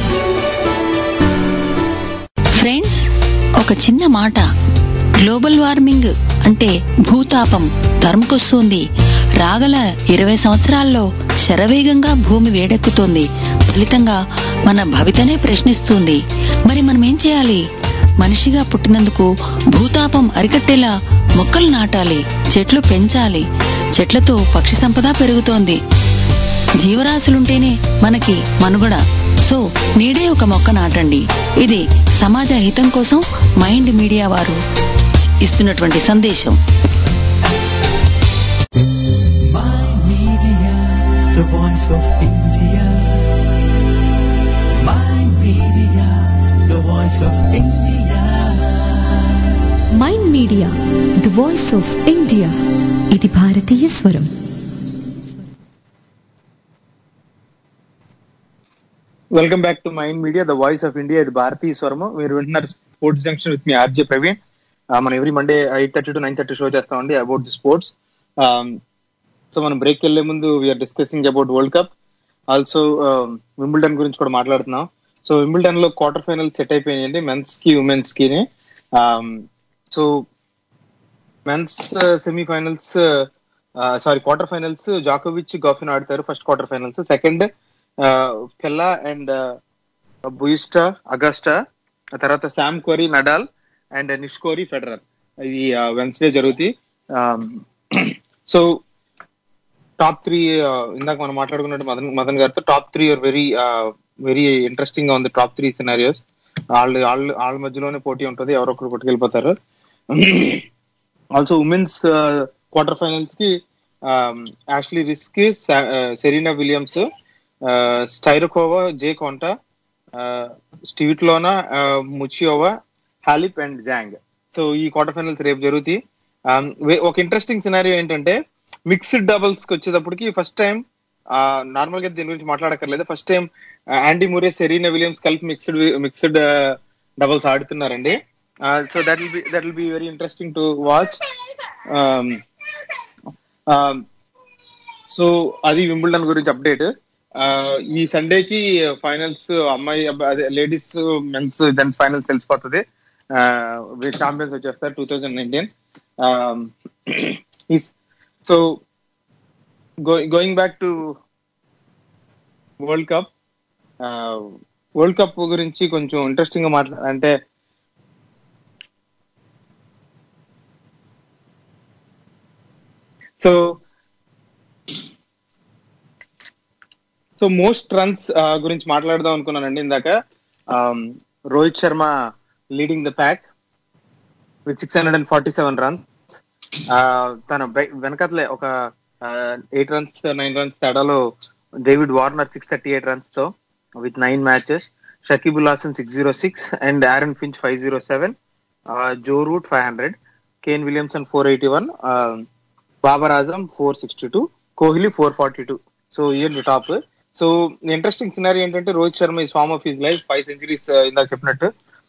L: ఫ్రెండ్స్ ఒక చిన్న మాట గ్లోబల్ వార్మింగ్ అంటే భూతాపం తరుముకొస్తుంది రాగల ఇరవై సంవత్సరాల్లో శరవేగంగా భూమి వేడెక్కుతోంది ఫలితంగా మన భవితనే ప్రశ్నిస్తుంది మరి మనం ఏం చేయాలి మనిషిగా పుట్టినందుకు భూతాపం అరికట్టేలా మొక్కలు నాటాలి చెట్లు పెంచాలి చెట్లతో పక్షి సంపద పెరుగుతోంది జీవరాశులుంటేనే మనకి మనుగడ సో నేడే ఒక మొక్క నాటండి ఇది సమాజ హితం కోసం మైండ్ మీడియా వారు ఇస్తున్నటువంటి సందేశం
A: Mind Media, the voice of India. Mind Media, the voice of India.
B: Mind Media the voice of India ఇది భారతీయ స్వరం
D: welcome back to Mind Media the voice of India ఇది భారతీయ స్వరము మీరు వింటున్నారు sports junction with me RJ Praveen ఆ, మనం every Monday eight thirty to nine thirty show చేస్తామండి అబౌట్ ది స్పోర్ట్స్ సో మనం బ్రేక్ వెళ్లే ముందు we're discussing about world Cup also Wimbledon గురించి కూడా మాట్లాడుతున్నాం సో వింబుల్డన్ లో క్వార్టర్ ఫైనల్ సెట్ అయిపోయినాయండి మెన్స్ కి ఉమెన్స్ కి so men's semifinals sorry quarter finals జాకోవిచ్ గాఫిన్ ఆడతారు first quarter finals second Pella and Bautista Agut ఆ తర్వాత Sam Querrey Nadal and Nishikori Federer ఇది వెన్స్డే జరుగుతాయి సో టాప్ త్రీ ఇందాక మనం మాట్లాడుకున్నట్టు మదన్ మదన్ గారితో top three are very very interesting గా ఉంది టాప్ త్రీ సినారియోస్ వాళ్ళు వాళ్ళు వాళ్ళ మధ్యలోనే పోటీ ఉంటుంది ఎవరొకరు పట్టుకెళ్ళిపోతారు ఆల్సో ఉమెన్స్ క్వార్టర్ ఫైనల్స్ కి Ashleigh Riske Serena Williams Strycova J Konta Svitolina Muchova Halep and Zhang so ఈ క్వార్టర్ ఫైనల్స్ రేపు జరుగుతాయి Um, వే- ఒక ఇంట్రెస్టింగ్ సినారియో ఏంటంటే మిక్స్డ్ డబుల్స్ కి వచ్చేటప్పటికి ఫస్ట్ టైం నార్మల్ గా దీని గురించి మాట్లాడక్కర్లేదు first time Andy Murray Serena Williams కలిపి మిక్స్డ్ మిక్స్డ్ డబుల్స్ ఆడుతున్నారండి so that will be that will be very interesting to watch so అది వింబుల్డన్ గురించి అప్డేట్ ఈ సండేకి ఫైనల్స్ అమ్మాయి అబ్బా- అదే లేడీస్ మెన్స్ జెంట్స్ ఫైనల్స్ తెలిసిపోతుంది ఛాంపియన్స్ వచ్చేస్తారు two thousand nineteen so going back to World Cup World Cup గురించి కొంచెం ఇంట్రెస్టింగ్ గా మాట్లా అంటే సో సో మోస్ట్ రన్స్ గురించి మాట్లాడదాం అనుకున్నానండి ఇందాక Um, Rohit Sharma leading the pack with six hundred and forty seven runs తన వె- వెనకట్లే ఒక ఎయిట్ రన్స్ నైన్ రన్స్ తేడాలో David Warner six thirty eight runs తో with nine matches Shakib al Hasan six zero six and Aaron Finch five zero seven Joe Root five hundred Kane Williamson four eighty one Babar Azam four sixty two Kohli four forty two so year top so interesting scenario ఏంటంటే రోహిత్ శర్మ ఈ form of his life five centuries ఇందాక చెప్పినట్టు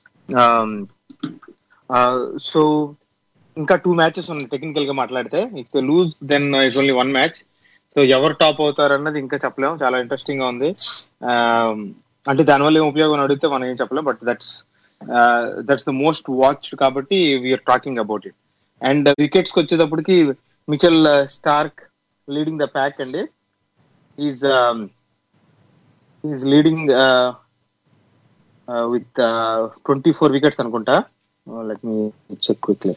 D: సో ఇంకా టూ మ్యాచెస్ ఉన్నాయి టెక్నికల్ గా మాట్లాడితే if lose then it's only one match so ఎవరు టాప్ అవుతారు అన్నది ఇంకా చెప్పలేము చాలా ఇంట్రెస్టింగ్ గా ఉంది Um, అంటే దానివల్ల ఏం ఉపయోగం అని అడిగితే మనం ఏం చెప్పలేం but that's that's the most watched కాబట్టి we're talking about it and wickets కి వచ్చేటప్పటికి Mitchell Starc leading the pack అండి is is leading with twenty four wickets అనుకుంటా let me check quickly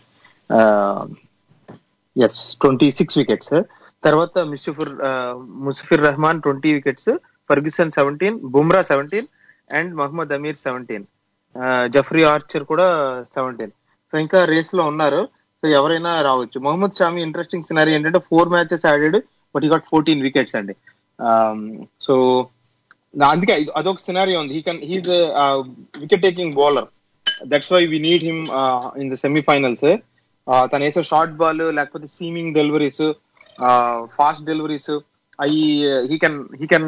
D: yes twenty six wickets తర్వాత మిస్ఫిర్ Mustafizur Rahman twenty wickets Ferguson seventeen Bumrah seventeen and Mohammad Amir seventeen Jofra Archer కూడా సెవెంటీన్ సో ఇంకా రేస్ లో ఉన్నారు సో ఎవరైనా రావచ్చు మొహమ్మద్ షామి ఇంట్రెస్టింగ్ సినారీ ఏంటంటే ఫోర్ మ్యాచెస్ ఆడాడు but he got fourteen wickets అండి సో అందుకే ఇది- అదొక సినారియో ఉంది he can he's wicket taking bowler that's why we need him in the semifinals తను వేసే షార్ట్ బాల్ లేకపోతే సీమింగ్ డెలివరీస్ ఫాస్ట్ డెలివరీస్ అవి he can he can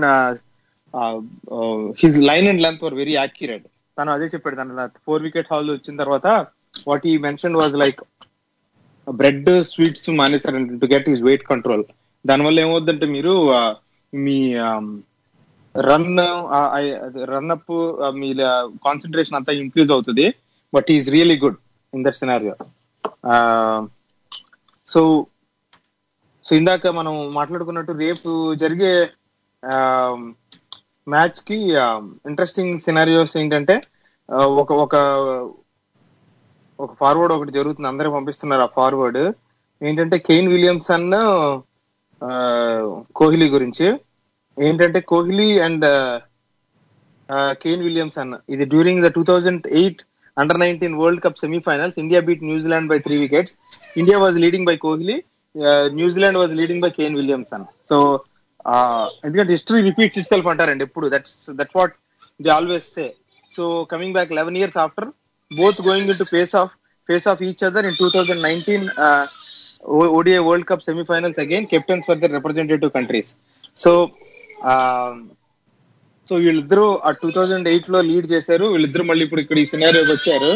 D: his line and length were very accurate తను అదే చెప్పాడు తన ఫోర్ వికెట్ హాల్ వచ్చిన తర్వాత what he mention was like bread sweets మానేశారంటే to get his weight control దానివల్ల ఏమవుద్దంటే మీరు ఆ, మీ రన్ రన్ అప్ మీ కాన్సన్ట్రేషన్ అంతా ఇంక్రీజ్ అవుతుంది but he's really good in that scenario so so ఇందాక మనం మాట్లాడుకున్నట్టు రేపు జరిగే మ్యాచ్ కి ఇంట్రెస్టింగ్ సినారియోస్ ఏంటంటే ఆ, ఒక ఒక ఒక ఫార్వర్డ్ ఒకటి జరుగుతుంది అందరూ పంపిస్తున్నారు ఆ ఫార్వర్డ్ ఏంటంటే కేన్ విలియమ్సన్ ఆ, కోహ్లీ గురించి ఏంటంటే కోహ్లీ అండ్ కేన్ విలియమ్సన్ ఇది during the two thousand eight under nineteen World Cup semifinals India beat New Zealand by three wickets India was leading by Kohli New Zealand was leading by Kane Williamson so ఎందుకంటే హిస్టరీ రిపీట్స్ ఇట్ సెల్ఫ్ అంటారండి ఎప్పుడు that's that what they always say so coming back eleven years after both going into face off face off each other in two thousand nineteen ODI World Cup semifinals again captains for the representative countries so so వీళ్ళిద్దరూ ఆ టూ థౌజండ్ ఎయిట్ లో లీడ్ చేశారు వీళ్ళిద్దరు మళ్ళీ ఇప్పుడు ఇక్కడ ఈ సినారియోకి వచ్చారు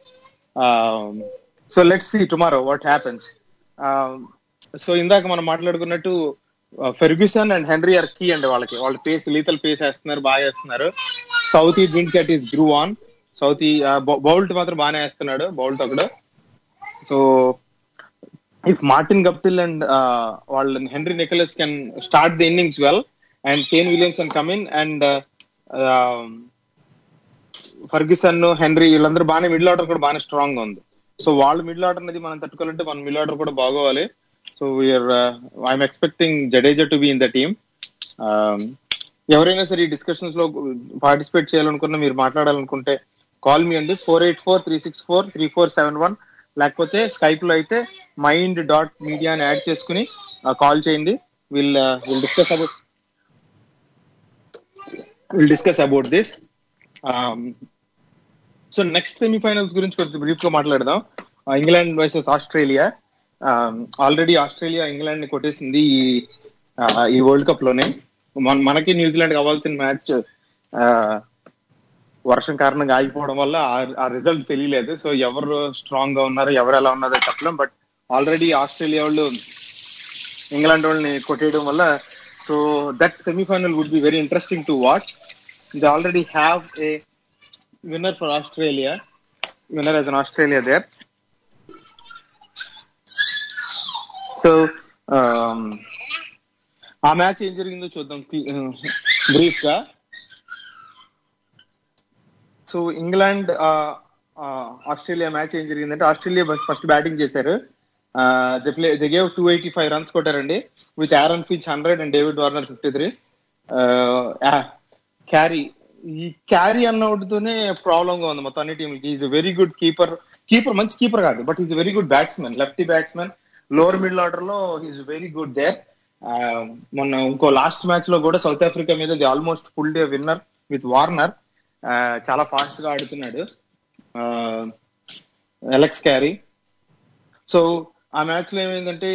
D: so let's see tomorrow what happens so ఇందాక మనం మాట్లాడుకున్నట్టు Ferguson and Henry are key అండి వాళ్ళకి వాళ్ళ పేస్ లీతల్ పేస్ వేస్తున్నారు బాగా వేస్తున్నారు సౌత్ ఈ డ్రింక్ కట్ ఈస్ గ్రూ ఆన్ సౌత్ ఈ బౌల్ట్ మాత్రం బాగానే వేస్తున్నాడు బౌల్ట్ ఒకడు so if Martin Guptill and వాళ్ళ Henry Nicholls can start the innings well and Kane Williamson come in and Ferguson Henry వీళ్ళందరూ బాగానే మిడిల్ ఆర్డర్ కూడా బాగానే స్ట్రాంగ్ గా ఉంది సో వాళ్ళ మిడిల్ ఆర్డర్ అనేది మనం తట్టుకోవాలంటే మన మిడిల్ ఆర్డర్ కూడా బాగోవాలి so we're I'm expecting Jadeja to be in the team ఎవరైనా సరే ఈ డిస్కషన్స్ లో పార్టిసిపేట్ చేయాలనుకున్నా మీరు మాట్లాడాలనుకుంటే కాల్ మీ అండి four eight four three six four three four seven one లేకపోతే స్కైప్ లో అయితే మైండ్ డాట్ మీడియా అని యాడ్ చేసుకుని కాల్ చేయండి will will discuss about will discuss about this so next semifinals గురించి కొంచెం బ్రీఫ్ గా మాట్లాడదాం England versus Australia already Australia England ని కొట్టేసింది ఈ ఆ, ఈ వరల్డ్ కప్ లోనే మన మనకి న్యూజిలాండ్ కావాల్సిన మ్యాచ్ వర్షం కారణంగా ఆగిపోవడం వల్ల ఆ- ఆ రిజల్ట్ తెలియలేదు సో ఎవరు స్ట్రాంగ్ గా ఉన్నారు ఎవరు ఎలా ఉన్నారో చెప్పలేం బట్ ఆల్రెడీ ఆస్ట్రేలియా వాళ్ళు ఇంగ్లాండ్ వాళ్ళని కొట్టేయడం వల్ల so that semifinal would be very interesting to watch they already have a winner for Australia winner as an Australia there so ఆ మ్యాచ్ ఏం జరిగిందో చూద్దాం బ్రీఫ్ గా సో ఇంగ్లాండ్ ఆస్ట్రేలియా మ్యాచ్ ఏం జరిగిందంటే ఆస్ట్రేలియా ఫస్ట్ బ్యాటింగ్ చేశారు they play they gave two eighty five runs కొట్టారండి with Aaron Finch hundred and David Warner fifty three Carey ఈ క్యారీ అన్నోటితోనే ప్రాబ్లం గా ఉంది మొత్తం అన్ని టీంలకి is very good keeper keeper మంచి కీపర్ కాదు but is very good batsmen lefty batsmen lower middle order లో ఈజ్ వెరీ గుడ్ దేర్ మొన్న ఇంకో లాస్ట్ మ్యాచ్ లో కూడా సౌత్ ఆఫ్రికా మీద the almost full day winner with Warner చాలా ఫాస్ట్ గా ఆడుతున్నాడు ఎలెక్స్ క్యారీ సో ఆ మ్యాచ్ లో ఏమైందంటే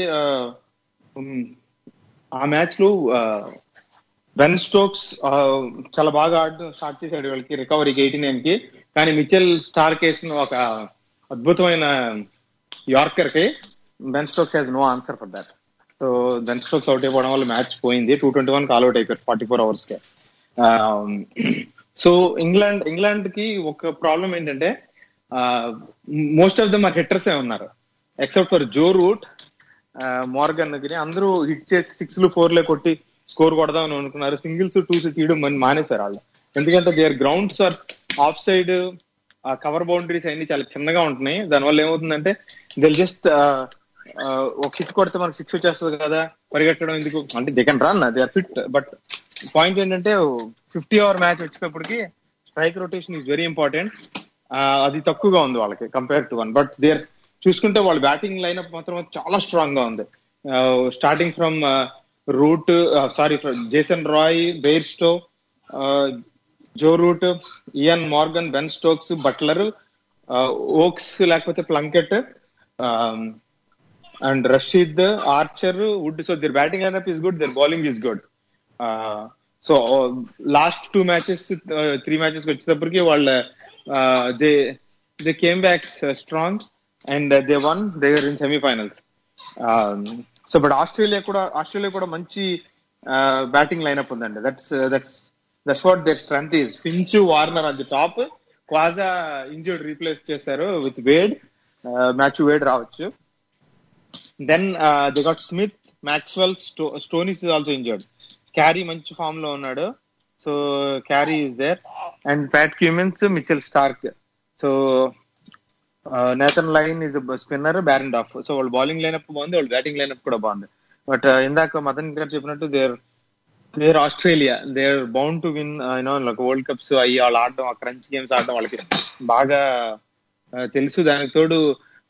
D: ఆ మ్యాచ్ లో బెన్ స్టోక్స్ చాలా బాగా ఆడడం స్టార్ట్ చేశాడు వాళ్ళకి రికవరీకి ఎయిటీ నైన్ కి కానీ మిచెల్ స్టార్ కేసిన ఒక అద్భుతమైన యార్కర్ కి Ben Stokes has no answer for that so Ben Stokes out అయిపోవడం వల్ల మ్యాచ్ పోయింది two twenty one all out అయిపోయారు ఫార్టీ ఫోర్ అవర్స్ కి సో ఇంగ్లాండ్ ఇంగ్లాండ్ కి ఒక ప్రాబ్లం ఏంటంటే మోస్ట్ ఆఫ్ దమ్ ఆ హిట్టర్స్ ఏ ఉన్నారు except for Joe Root Morgan గిరి అందరూ హిట్ చేసి సిక్స్ లు ఫోర్ లే కొట్టి స్కోర్ కొడదామని అనుకున్నారు సింగిల్స్ టూస్ తీయడం మంది మానేశారు వాళ్ళు ఎందుకంటే their grounds are off side cover boundaries అన్ని చాలా చిన్నగా ఉంటున్నాయి దానివల్ల ఏమవుతుందంటే దిల్ జస్ట్ ఒక హిట్ కొడితే మనకు సిక్స్ వచ్చేస్తుంది కదా పరిగెట్టడం ఎందుకు అంటే they can run they are fit but point ఏంటంటే ఫిఫ్టీ అవర్ మ్యాచ్ వచ్చేటప్పటికి strike rotation is very important అది తక్కువగా ఉంది వాళ్ళకి compare to one but there చూసుకుంటే వాళ్ళ బ్యాటింగ్ లైనప్ మాత్రం చాలా స్ట్రాంగ్ గా ఉంది starting from Root sorry Jason Roy Bairstow Joe Root Ian Morgan Ben Stokes Buttler Woakes లేకపోతే Plunkett and Rashid Archer Wood so their batting lineup is good their bowling is good so last two matches three matches వచ్చేటప్పటికి వాళ్ళ they they came back strong and they won they in semifinals so but Australia కూడా ఆస్ట్రేలియా కూడా మంచి బ్యాటింగ్ లైనప్ ఉందండి that's that's that's what their strength is Finch Warner at the top Khawaja injured replace చేశారు విత్ వేడ్ మ్యాచ్ వేడ్ రావచ్చు then they got Smith Maxwell Stoinis is also injured Carey మంచి ఫామ్ లో ఉన్నాడు so Carey is there and Pat Cummins Mitchell Starc so Nathan Lyon is spinner Behrendorff so వాళ్ళు బౌలింగ్ లైనప్ బాగుంది వాళ్ళు బ్యాటింగ్ లైనప్ కూడా బాగుంది బట్ ఇందాక మదన్ గారు చెప్పినట్టు there there Australia there bound to win you know like world cups అయ్యి వాళ్ళు ఆడడం ఆ క్రంచ్ గేమ్స్ ఆడడం వాళ్ళకి బాగా తెలుసు దానికి తోడు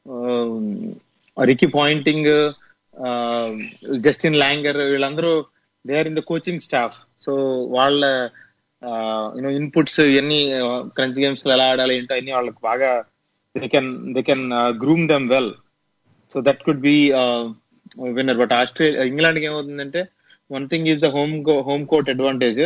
D: రికీ పాయింటింగ్ జస్టిన్ ల్యాంగర్ వీళ్ళందరూ they are in the coaching staff so వాళ్ళ యూనో ఇన్పుట్స్ ఇవన్నీ క్రంచ్ గేమ్స్ ఎలా ఆడాలి ఏంటో అన్ని వాళ్ళకి బాగా they can they can groom them well so that could be winner but Australia England ఏమవుతుందంటే one thing is the home home court advantage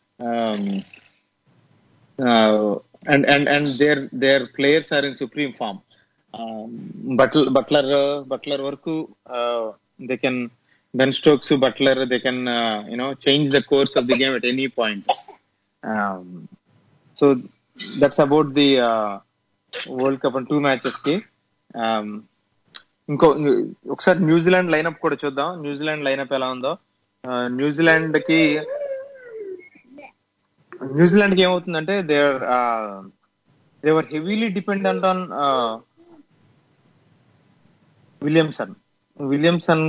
D: and and and there there players are in supreme form Buttler Buttler Buttler వరకు they can Ben Stokes Buttler they can you know change the course of the game at any point so that's about the world cup two matches కి ఇంకో ఒకసారి న్యూజిలాండ్ లైనప్ కూడా చూద్దాం న్యూజిలాండ్ లైనప్ ఎలా ఉందో న్యూజిలాండ్ కి న్యూజిలాండ్ కి ఏమవుతుందంటే they're they are heavily dependent on Williamson Williamson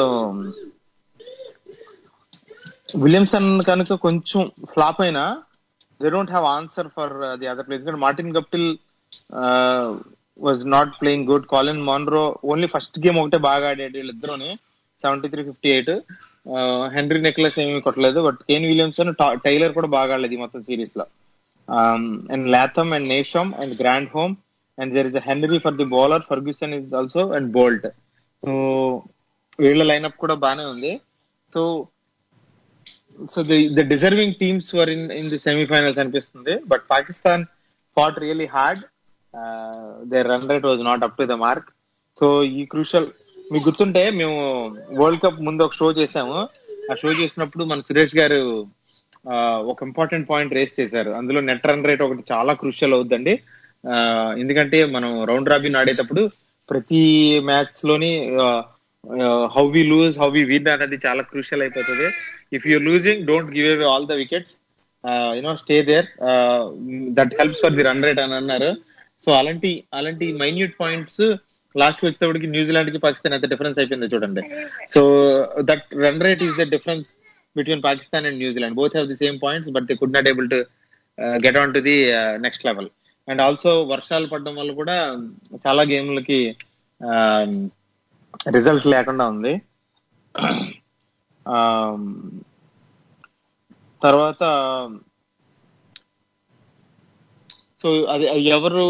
D: Williamson కనుక కొంచెం ఫ్లాప్ అయినా they don't have answer for the other place ఎందుకంటే Martin Guptill was not playing good Colin Munro only first game ఒకటే బాగా ఆడాడు వీళ్ళిద్దరుని seventy three fifty eight Henry Nicholls ఏమీ కొట్టలేదు బట్ కేన్ విలియమ్సన్ టైలర్ కూడా బాగా ఆడలేదు ఈ మొత్తం సిరీస్ లో and Latham and Neesham and Grandhomme and there is Henry for the bowler Ferguson is also and Boult so వీళ్ళ లైనప్ కూడా బానే ఉంది so so the the deserving teams were in in the semifinals అనిపిస్తుంది but Pakistan fought really hard their run rate was not up to the mark so ఈ క్రూషల్ మీకు గుర్తుంటే మేము వరల్డ్ కప్ ముందు ఒక షో చేసాము ఆ షో చేసినప్పుడు మన సురేష్ గారు ఆ, ఒక ఇంపార్టెంట్ పాయింట్ రేస్ చేశారు అందులో నెట్ రన్ రేట్ ఒకటి చాలా క్రూషియల్ అవుద్దండి ఆ, ఎందుకంటే మనం రౌండ్ రాబిన్ ఆడేటప్పుడు ప్రతి మ్యాచ్ లోని how we lose how we win అనేది చాలా క్రూషియల్ అయిపోతుంది if you losing don't give away all the wickets you know stay there that helps for the run rate అని అన్నారు సో అలాంటి అలాంటి మైన్యూట్ పాయింట్స్ లాస్ట్ వచ్చేటప్పటికి న్యూజిలాండ్ కి పాకిస్తాన్ ఎంత డిఫరెన్స్ అయిపోయిందో చూడండి so that run rate is the difference between Pakistan and New Zealand both have the same points but they could not able to get on to the next level and also వర్షాలు పడడం వల్ల కూడా చాలా గేమ్లకి రిజల్ట్స్ లేకుండా ఉంది Um, తర్వాత సో అది ఎవరు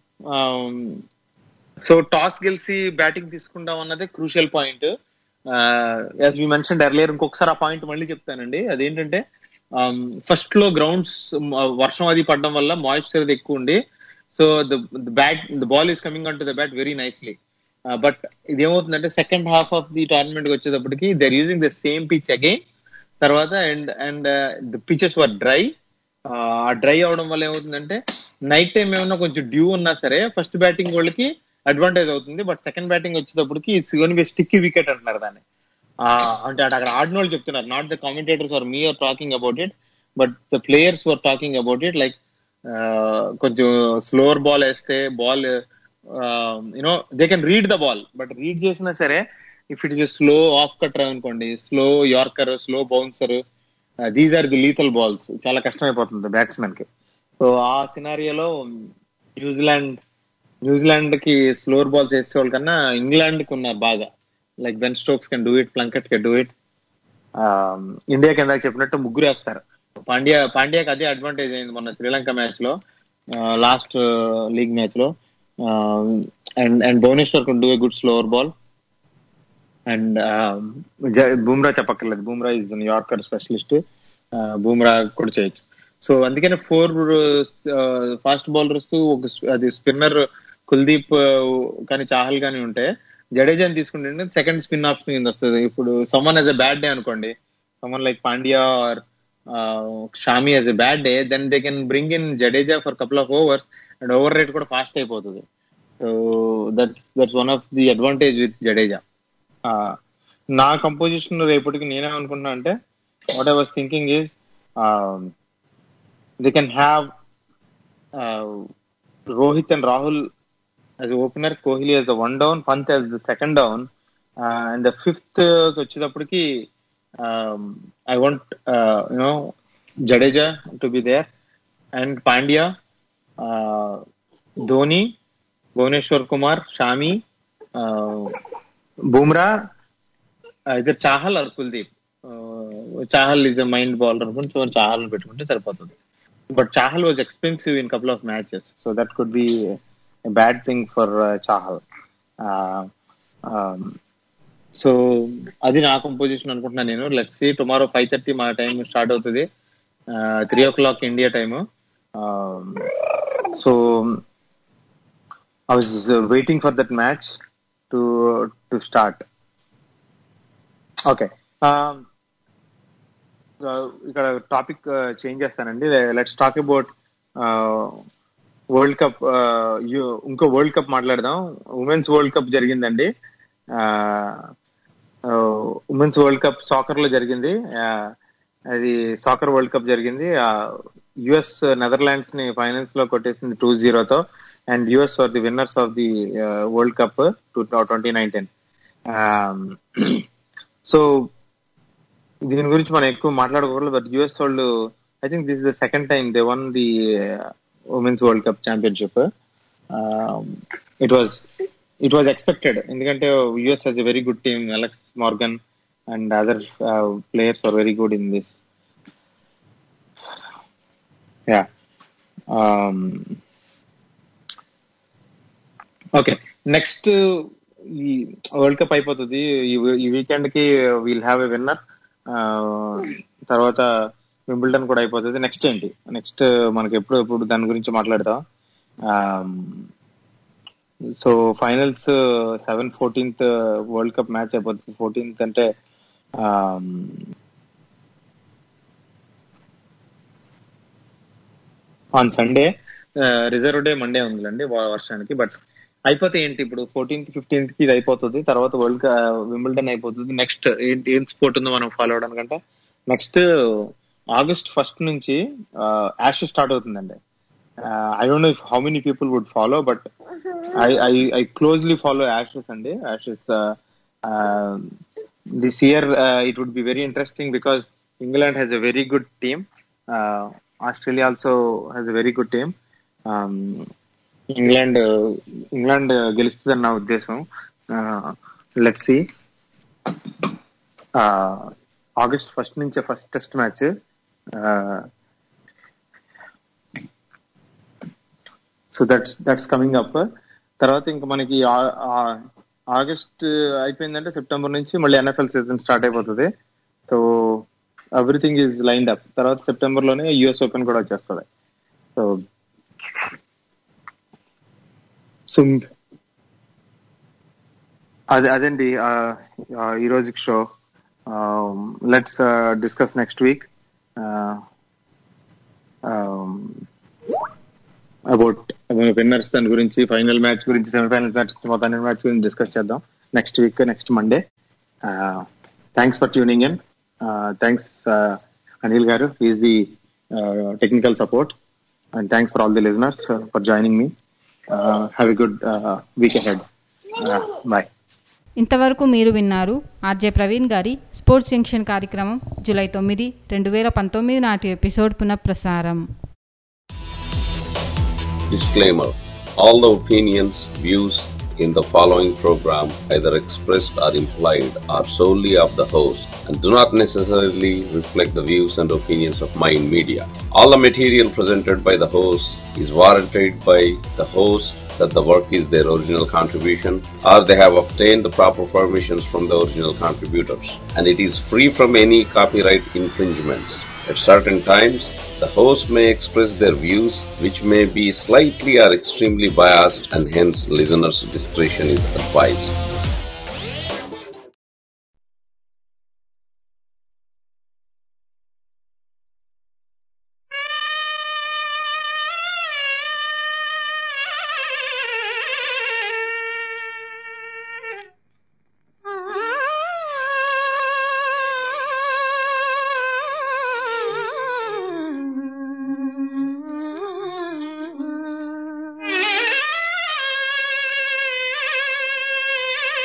D: సో టాస్ గెలిచి బ్యాటింగ్ తీసుకుంటాం అన్నదే crucial point as we mention earlier ఇంకొకసారి ఆ పాయింట్ మళ్ళీ చెప్తానండి అదేంటంటే ఫస్ట్ లో గ్రౌండ్స్ వర్షం అది పడడం వల్ల మాయిశ్చర్ అది ఎక్కువ ఉండి so the bat the ball is coming on to the bat very nicely but ఇదేమవుతుందంటే second half of the tournament వచ్చేటప్పటికి they are using the same pitch again తర్వాత and and the pitches were dry ఆ డ్రై అవడం వల్ల ఏమవుతుందంటే నైట్ టైం ఏమన్నా కొంచెం డ్యూ ఉన్నా సరే ఫస్ట్ బ్యాటింగ్ వాళ్ళకి అడ్వాంటేజ్ అవుతుంది బట్ సెకండ్ బ్యాటింగ్ వచ్చేటప్పటికి it's gonna be sticky wicket అంటున్నారు దాన్ని ఆ, అంటే అటు అక్కడ ఆడిన వాళ్ళు చెప్తున్నారు not the commentators or me are talking about it but the players were talking about it like కొంచెం స్లోవర్ బాల్ వేస్తే ball you know they can read the ball but read చేసినా సరే if it is slow off cutter అనుకోండి slow yorker slow bouncer these are the lethal balls చాలా కష్టమైపోతుంది బ్యాట్స్మెన్ కి సో ఆ సినారియోలో న్యూజిలాండ్ న్యూజిలాండ్ కి స్లోర్ బాల్స్ వేసే వాళ్ళ కన్నా ఇంగ్లాండ్ కి ఉన్నారు బాగా like Ben Stokes can do it Plunkett can do it India కింద చెప్పినట్టు ముగ్గురు వేస్తారు పాండ్యా పాండ్యాకి అదే అడ్వాంటేజ్ అయింది మొన్న శ్రీలంక మ్యాచ్ లో లాస్ట్ లీగ్ మ్యాచ్ లో and and Bhuvneshwar can do a good slower ball and Bumrah చెప్పక్కర్లేదు Bumrah is yorker specialist Bumrah కూడా చేయొచ్చు సో అందుకనే ఫోర్ ఫాస్ట్ బౌలర్స్ ఒక sp- అది స్పిన్నర్ కుల్దీప్ కానీ చాహల్ కానీ ఉంటే జడేజాని తీసుకుంటే సెకండ్ స్పిన్ ఆప్షన్ కింద వస్తుంది ఇప్పుడు someone has a bad day అనుకోండి someone like Pandya or Shami has a bad day then they can bring in Jadeja for couple of overs and over rate కూడా ఫాస్ట్ అయిపోతుంది so that's that's one of the advantage with Jadeja నా కంపోజిషన్ రేపటికి నేనేమనుకుంటున్నా అంటే what I was thinking is they can have Rohit and Rahul as a opener, Kohli as the one down, Pant as the second down, uh, and the fifth uh, వచ్చేటప్పటికి I want you know Jadeja to be there and Pandya Dhoni Bhuvneshwar Kumar Shami Bumrah ఇద్దరు Chahal or Kuldeep Chahal is a mind bowler కొంచెం చాహల్ పెట్టుకుంటే సరిపోతుంది but Chahal was expensive in couple of matches so that could be bad thing for Chahal so అది నా కంపోజిషన్ అనుకుంటున్నాను నేను let's see tomorrow five thirty మా టైం స్టార్ట్ అవుతుంది three o'clock India time so I was waiting for that match to to start okay ఇక్కడ టాపిక్ చేంజ్ చేస్తానండి let's talk about world cup ఇంకో వరల్డ్ కప్ మాట్లాడదాం ఉమెన్స్ వరల్డ్ కప్ జరిగిందండి ఉమెన్స్ వరల్డ్ కప్ సాకర్ లో జరిగింది ఆ, అది సాకర్ వరల్డ్ కప్ జరిగింది యుఎస్ నెదర్లాండ్స్ ని ఫైనల్స్ లో కొట్టేసింది టూ జీరోతో and US are the winners of the world cup two twenty nineteen so దీని గురించి మనం ఎక్కువ మాట్లాడకూడదు బట్ యుఎస్ వాళ్ళు I think this the second time they won the women's world cup championship it was it was expected ఎందుకంటే US has a very good team Alex Morgan and other players are very good in this yeah okay next ఈ వరల్డ్ కప్ అయిపోతుంది ఈ ఈ వీకెండ్ కి వీల్ హ్యావ్ ఎ విన్నర్ తర్వాత వింబుల్టన్ కూడా అయిపోతుంది నెక్స్ట్ ఏంటి నెక్స్ట్ మనకి ఎప్పుడు ఎప్పుడు దాని గురించి మాట్లాడతాం so finals seven fourteenth world cup match అయిపోతుంది ఫోర్టీన్త్ అంటే on Sunday reserve day Monday ఉందిలేండి వా- వర్షానికి బట్ అయిపోతే ఏంటి ఇప్పుడు ఫోర్టీన్త్ ఫిఫ్టీన్త్ కి ఇది అయిపోతుంది తర్వాత వరల్డ్ వింబుల్డన్ అయిపోతుంది నెక్స్ట్ ఏంటి ఏం స్పోర్ట్ ఉందో మనం ఫాలో అవడానికంటే నెక్స్ట్ ఆగస్ట్ ఫస్ట్ నుంచి యాష్ స్టార్ట్ అవుతుందండి I don't know if how many people would follow but I I I closely follow Ashes అండి Ashes this year it would be very interesting because England has a very good team Australia also has a very good team England England గెలుస్తుందని నా ఉద్దేశం లెట్ సి ఆగస్ట్ ఫస్ట్ నుంచే first test match so that's that's coming up తర్వాత ఇంకా మనకి ఆ- ఆ- ఆగస్ట్ అయిపోయిందంటే సెప్టెంబర్ నుంచి మళ్ళీ ఎన్ఎఫ్ఎల్ సీజన్ స్టార్ట్ అయిపోతుంది so everything is lined up తర్వాత సెప్టెంబర్ లోనే యుఎస్ ఓపెన్ కూడా వచ్చేస్తుంది సో సో అదే అదండి ఆ, ఆ, ఈ రోజుకి show let's discuss next week about winners దాని గురించి ఫైనల్ మ్యాచ్ గురించి సెమీఫైనల్ మ్యాచ్ మొత్తం మ్యాచ్ గురించి డిస్కస్ చేద్దాం next week next Monday thanks for tuning in thanks Anil garu is the technical support and thanks for all the listeners for joining me have a good week ahead bye
C: ఇంతవరకు మీరు విన్నారు ఆర్జే ప్రవీణ్ గారి స్పోర్ట్స్ జంక్షన్ కార్యక్రమం జూలై తొమ్మిది రెండు వేల పంతొమ్మిది నాటి ఎపిసోడ్ పునఃప్రసారం
M: Disclaimer All the opinions, views in the following program, either expressed or implied, are solely of the host and do not necessarily reflect the views and opinions of Mind Media. All the material presented by the host is warranted by the host that the work is their original contribution or they have obtained the proper permissions from the original contributors and it is free from any copyright infringements. At certain times, the host may express their views which may be slightly or extremely biased and hence listeners' discretion is advised.
G: ఆ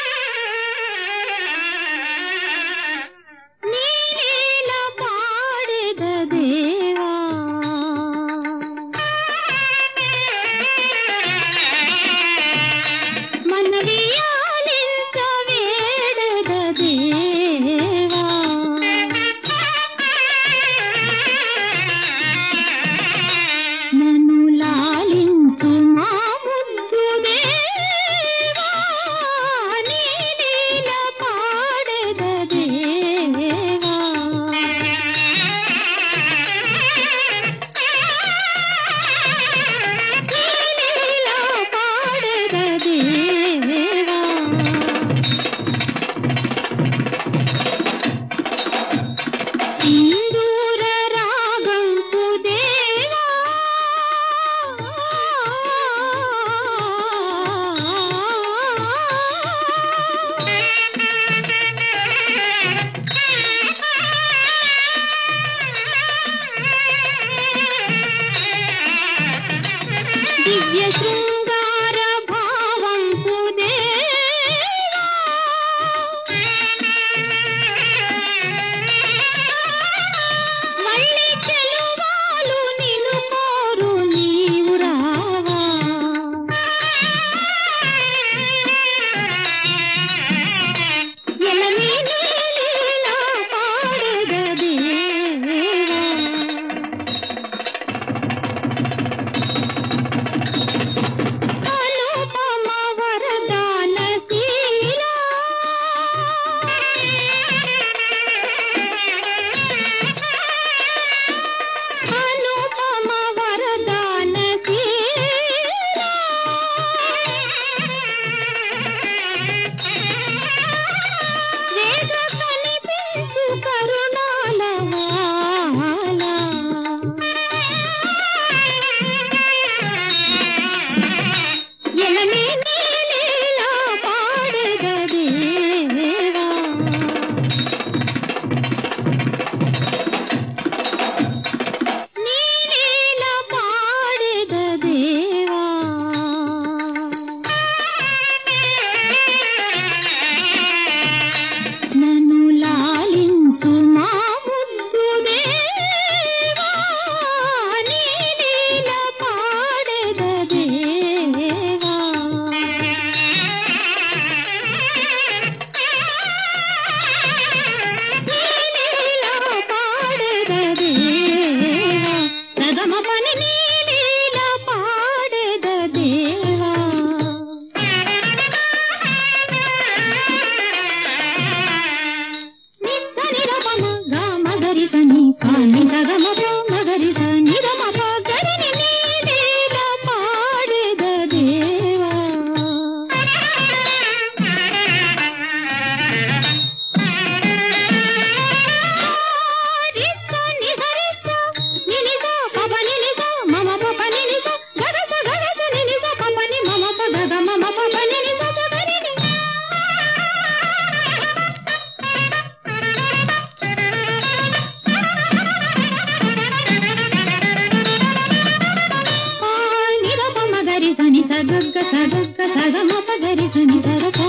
G: సగగ్గ సగగ్గ సగమ పగరి సని సరస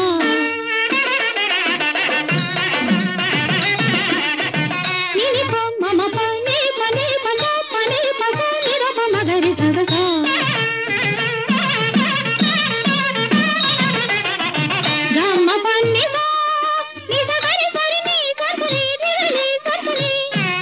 G: నిని ప మమ ప ని ప ని ప ద ప ని ప స ని ర ప మగరి సగస గమ ప ని స ని స గరి సరి ని సరి ని రి ని సరి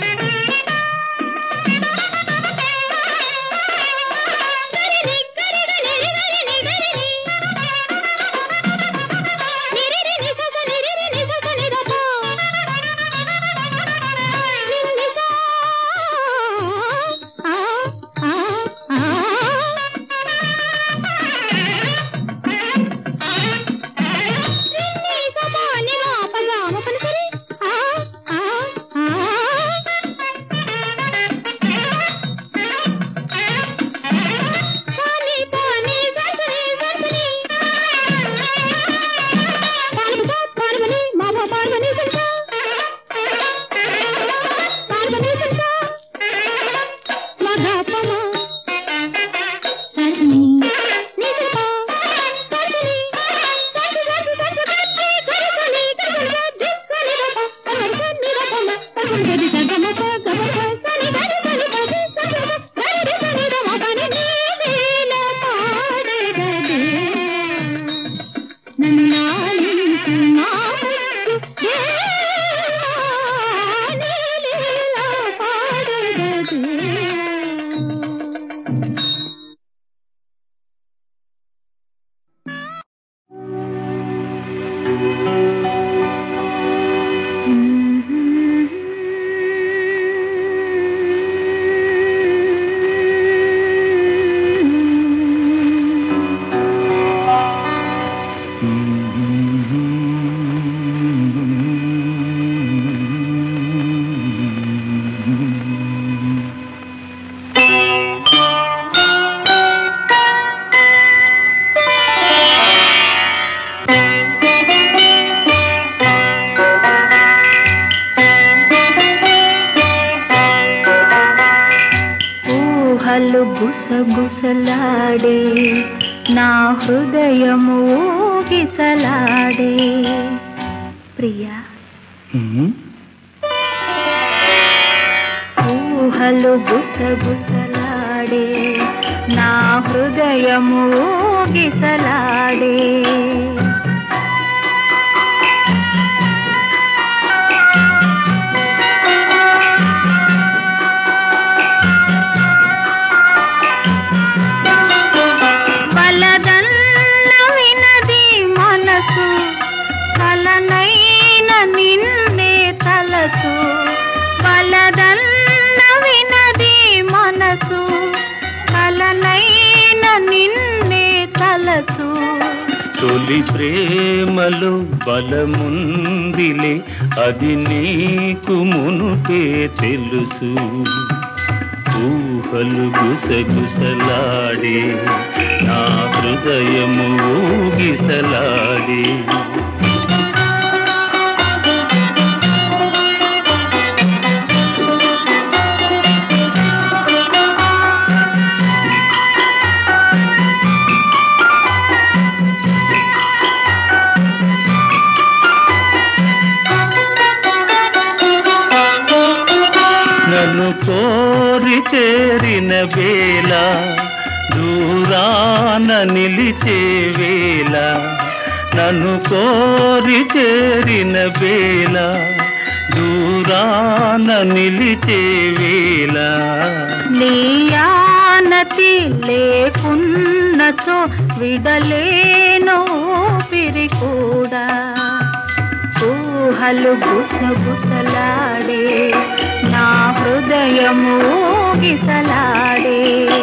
N: ఊహలు గుసగుసలాడే నా హృదయము ఊగిసలాడే ప్రియా ఊహలు గుసగుసలాడే నా హృదయము ఊగిసలాడే వలదన్న వినది మనసు కలనైన నిన్నే తలచు వలదన్న వినది మనసు కలనైన నిన్నే తలచు
O: తొలి ప్రేమలో బలముందిలే అది నీకు మునుపే తెలుసు ఊహలు గుసగుసలాడే నా హృదయము ఊగిసలాడే నన్ను కోరి చేరిన వేళ దూరాన నిలిచే వేళ నన్ను కోరి చేరిన వేళ దూరాన నిలిచే వేళ
N: నీయానతి లేకున్నచో విడలేను ఊపిరి కూడా ఊహలు గుసగుసలాడే నా హృదయము ఊగిసలాడే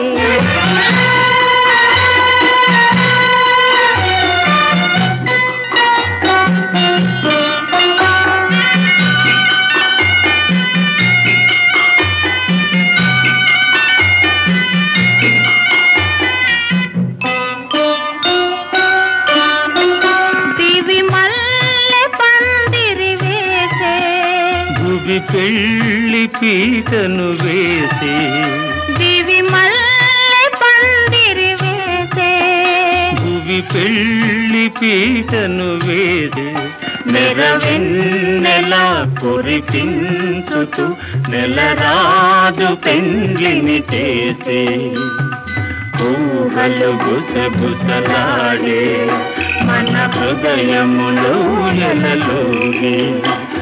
N: దివి మల్లె పందిరి వేసే
O: భువి పెళ్లి పీటను వేసి
N: దివి మల్లె పందిరి వేసే
O: పీటను వేసి నెరవెన్నెల కురిపించుతూ నెలరాజు పెండ్లిని చేసి ఊహలు గుసగుసలాడే మన హృదయములో ఎలలోగి